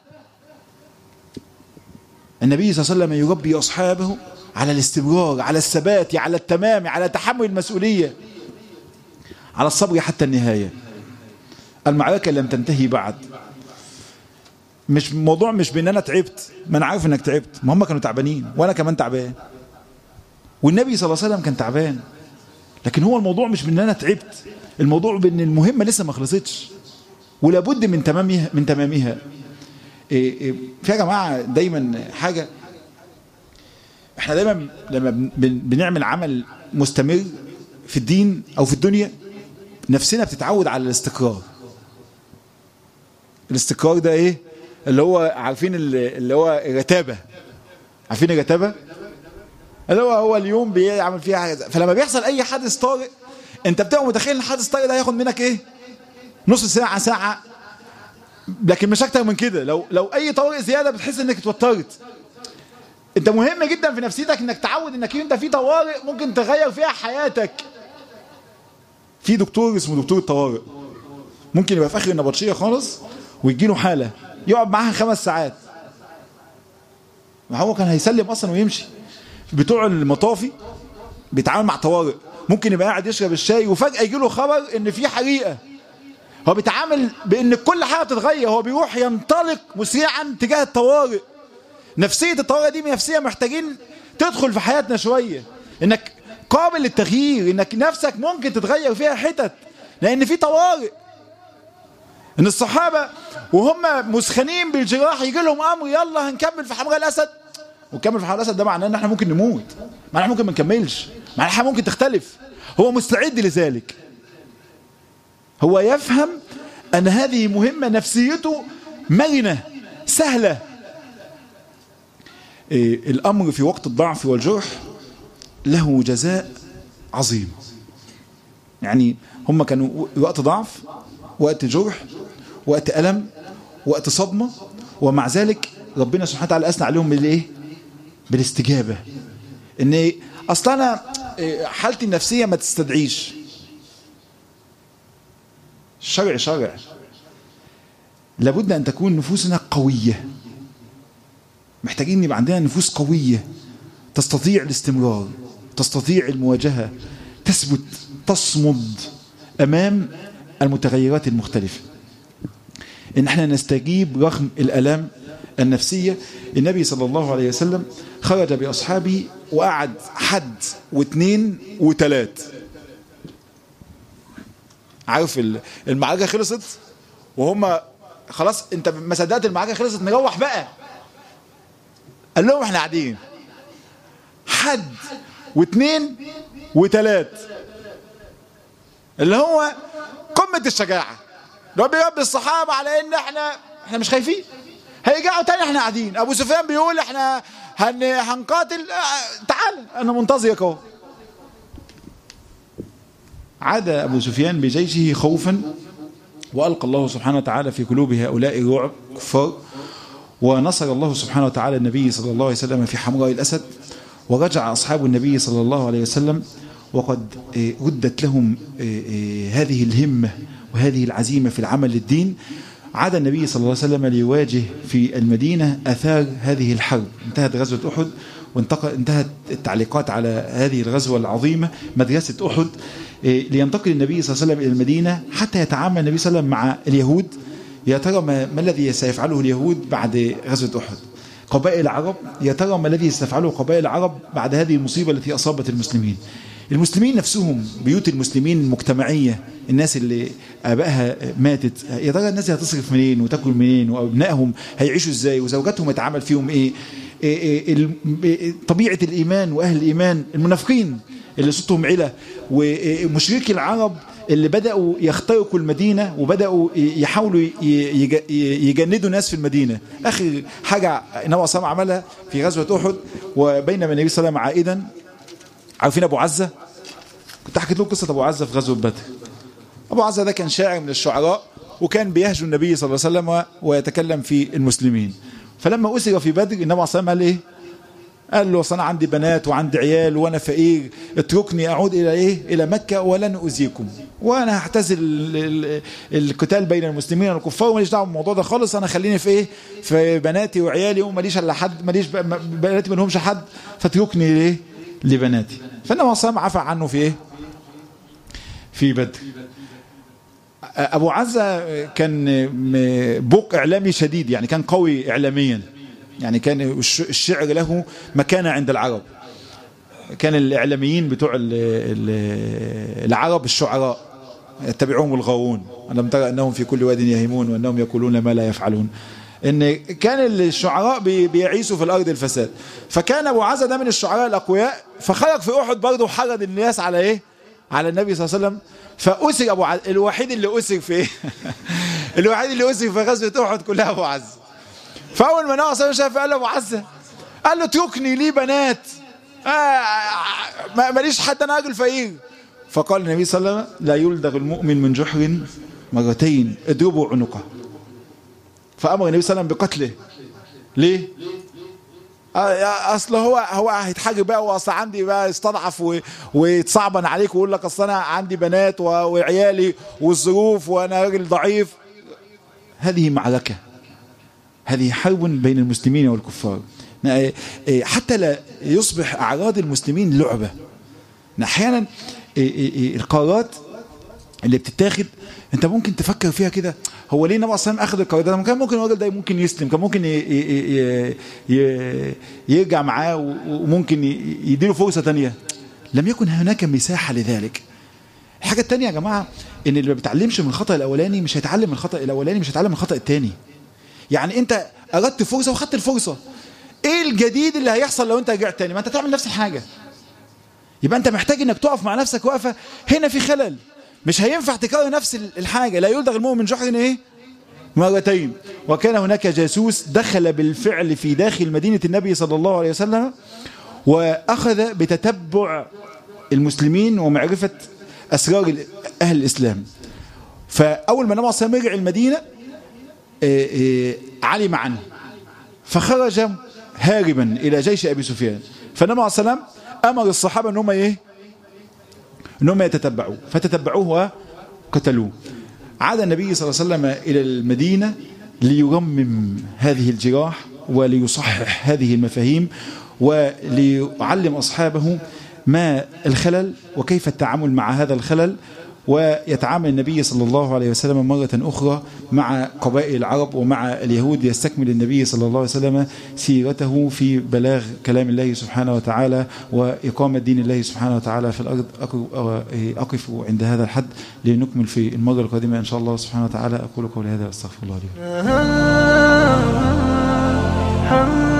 النبي صلى الله عليه وسلم يربي أصحابه على الاستمرار على الثبات على التمام على تحمل المسؤولية على الصبر حتى النهاية المعركة لم تنتهي بعد مش موضوع مش بان انا تعبت ما انا عارف انك تعبت ما هم كانوا تعبانين وانا كمان تعبان والنبي صلى الله عليه وسلم كان تعبان لكن هو الموضوع مش بان انا تعبت الموضوع بان المهمة لسه ما خلصتش ولابد من تمامها من تمامها إيه إيه في يا جماعة دايما حاجة احنا دايما لما بن بنعمل عمل مستمر في الدين او في الدنيا نفسنا بتتعود على الاستقرار الاستقرار ده ايه اللي هو عارفين اللي هو الرتابة عارفين الرتابة اللي هو هو اليوم بيعمل فيها حاجة فلما بيحصل اي حادث طارئ انت بتبقى متخيل ان الحادث الطارئ ده هياخد منك ايه نص ساعة ساعة لكن مش اكتر من كده لو لو اي طوارئ زيادة بتحس انك اتوترت انت مهم جدا في نفسيتك انك تعود انك انت في طوارئ ممكن تغير فيها حياتك في دكتور اسمه دكتور الطوارئ ممكن يبقى في اخر النبطشيه خالص ويجي له حاله يقعد معاها خمس ساعات ما هو كان هيسلم اصلا ويمشي بتوع المطافي بيتعامل مع طوارئ ممكن يبقى قاعد يشرب الشاي وفجاه يجي له خبر ان في حريقه هو بيتعامل بان كل حاجه بتتغير هو بيروح ينطلق مسرعا تجاه الطوارئ نفسيه الطوارئ دي نفسيه محتاجين تدخل في حياتنا شويه انك قابل للتغيير انك نفسك ممكن تتغير فيها حتت لان في طوارئ ان الصحابه وهم مسخنين بالجراح يجي لهم امر يلا هنكمل في حمراء الاسد ونكمل في حمراء الاسد ده معناه ان احنا ممكن نموت معناه ممكن ما نكملش معناه احنا ممكن تختلف هو مستعد لذلك هو يفهم ان هذه مهمه نفسيته مرنه سهله إيه الامر في وقت الضعف والجرح له جزاء عظيم يعني هم كانوا وقت ضعف وقت جرح وقت ألم وقت صدمة ومع ذلك ربنا سبحانه وتعالى أثنى عليهم بالإيه؟ بالاستجابة إن أصلا أنا حالتي النفسية ما تستدعيش شرع شرع لابد أن تكون نفوسنا قوية محتاجين يبقى عندنا نفوس قوية تستطيع الاستمرار تستطيع المواجهة تثبت تصمد أمام المتغيرات المختلفة إن احنا نستجيب رغم الألام النفسية النبي صلى الله عليه وسلم خرج بأصحابه وقعد حد واثنين وثلاث عارف المعركة خلصت وهم خلاص انت ما صدقت المعركة خلصت نروح بقى قال لهم احنا قاعدين حد واثنين وثلاث اللي هو قمة الشجاعة لو بيربي الصحابة على ان احنا احنا مش خايفين هيرجعوا تاني احنا قاعدين ابو سفيان بيقول احنا هن هنقاتل تعال انا منتظرك اهو عاد ابو سفيان بجيشه خوفا والقى الله سبحانه وتعالى في قلوب هؤلاء الرعب كفار ونصر الله سبحانه وتعالى النبي صلى الله عليه وسلم في حمراء الاسد ورجع اصحاب النبي صلى الله عليه وسلم وقد ردت لهم هذه الهمه وهذه العزيمه في العمل للدين عاد النبي صلى الله عليه وسلم ليواجه في المدينة أثار هذه الحرب انتهت غزوة أحد وانتهت التعليقات على هذه الغزوة العظيمة مدرسة أحد لينتقل النبي صلى الله عليه وسلم إلى المدينة حتى يتعامل النبي صلى الله عليه وسلم مع اليهود يا ترى ما, ما الذي سيفعله اليهود بعد غزوة أحد قبائل العرب يا ترى ما الذي سيفعله قبائل العرب بعد هذه المصيبة التي أصابت المسلمين المسلمين نفسهم بيوت المسلمين المجتمعية الناس اللي آبائها ماتت يا ترى الناس هتصرف منين وتاكل منين وأبنائهم هيعيشوا ازاي وزوجاتهم هيتعامل فيهم ايه, إيه, إيه طبيعة الإيمان وأهل الإيمان المنافقين اللي صوتهم علا ومشركي العرب اللي بدأوا يخترقوا المدينة وبدأوا يحاولوا يجندوا ناس في المدينة آخر حاجة نوع صام عملها في غزوة أحد وبينما النبي صلى الله عليه وسلم عائدا عارفين ابو عزة كنت حكيت لكم قصة ابو عزة في غزوة بدر ابو عزة ده كان شاعر من الشعراء وكان بيهجو النبي صلى الله عليه وسلم ويتكلم في المسلمين فلما أسر في بدر النبي عليه الصلاة قال ايه قال له انا عندي بنات وعندي عيال وانا فقير اتركني اعود الى ايه الى مكة ولن اؤذيكم وانا هعتزل القتال بين المسلمين والكفار وماليش دعوه بالموضوع ده خالص انا خليني في ايه في بناتي وعيالي وماليش الا حد ماليش بناتي ما لهمش حد فاتركني ليه لبناتي فالنبي صلى الله عفى عنه في ايه في بدر ابو عزة كان بوق اعلامي شديد يعني كان قوي اعلاميا يعني كان الشعر له مكانة عند العرب كان الاعلاميين بتوع العرب الشعراء يتبعهم الغاوون ألم ترى أنهم في كل واد يهيمون وأنهم يقولون ما لا يفعلون ان كان الشعراء بيعيشوا في الارض الفساد فكان ابو عزة ده من الشعراء الاقوياء فخرج في احد برضه وحرض الناس على ايه على النبي صلى الله عليه وسلم فاسر ابو عزة الوحيد اللي اسر في ايه الوحيد اللي اسر في غزوه احد كلها ابو عزة فاول ما نوى شاف قال له ابو عزة قال له اتركني لي بنات آه ماليش حد انا راجل فقير فقال النبي صلى الله عليه وسلم لا يلدغ المؤمن من جحر مرتين اضربوا عنقه فامر النبي صلى الله عليه وسلم بقتله ليه اصل هو هو هيتحاجب بقى واصل عندي بقى يستضعف ويتصعبن عليك ويقول لك اصل انا عندي بنات وعيالي والظروف وانا راجل ضعيف هذه معركه هذه حرب بين المسلمين والكفار حتى لا يصبح اعراض المسلمين لعبه احيانا القرارات اللي بتتاخد انت ممكن تفكر فيها كده هو ليه النبي صلى اخذ القرار ده كان ممكن الراجل ده ممكن يسلم كان ممكن يرجع معاه وممكن يديله فرصه ثانيه لم يكن هناك مساحه لذلك الحاجه الثانيه يا جماعه ان اللي ما بيتعلمش من الخطا الاولاني مش هيتعلم من الخطا الاولاني مش هيتعلم من الخطا الثاني يعني انت اردت فرصه وخدت الفرصه ايه الجديد اللي هيحصل لو انت رجعت تاني ما انت تعمل نفس الحاجه يبقى انت محتاج انك تقف مع نفسك وقفه هنا في خلل مش هينفع تكرر نفس الحاجة لا يلدغ المؤمن جحر ايه مرتين وكان هناك جاسوس دخل بالفعل في داخل مدينة النبي صلى الله عليه وسلم وأخذ بتتبع المسلمين ومعرفة أسرار أهل الإسلام فأول ما النبي صلى الله عليه وسلم رجع المدينة علم عنه فخرج هاربا إلى جيش أبي سفيان فالنبي صلى الله عليه وسلم أمر الصحابة أنهم إيه انهم يتتبعوه فتتبعوه وقتلوه عاد النبي صلى الله عليه وسلم الى المدينه ليرمم هذه الجراح وليصحح هذه المفاهيم وليعلم أصحابه ما الخلل وكيف التعامل مع هذا الخلل ويتعامل النبي صلى الله عليه وسلم مرة أخرى مع قبائل العرب ومع اليهود يستكمل النبي صلى الله عليه وسلم سيرته في بلاغ كلام الله سبحانه وتعالى وإقامة دين الله سبحانه وتعالى في الأرض أقف عند هذا الحد لنكمل في المرة القادمة إن شاء الله سبحانه وتعالى أقول قولي هذا وأستغفر الله لي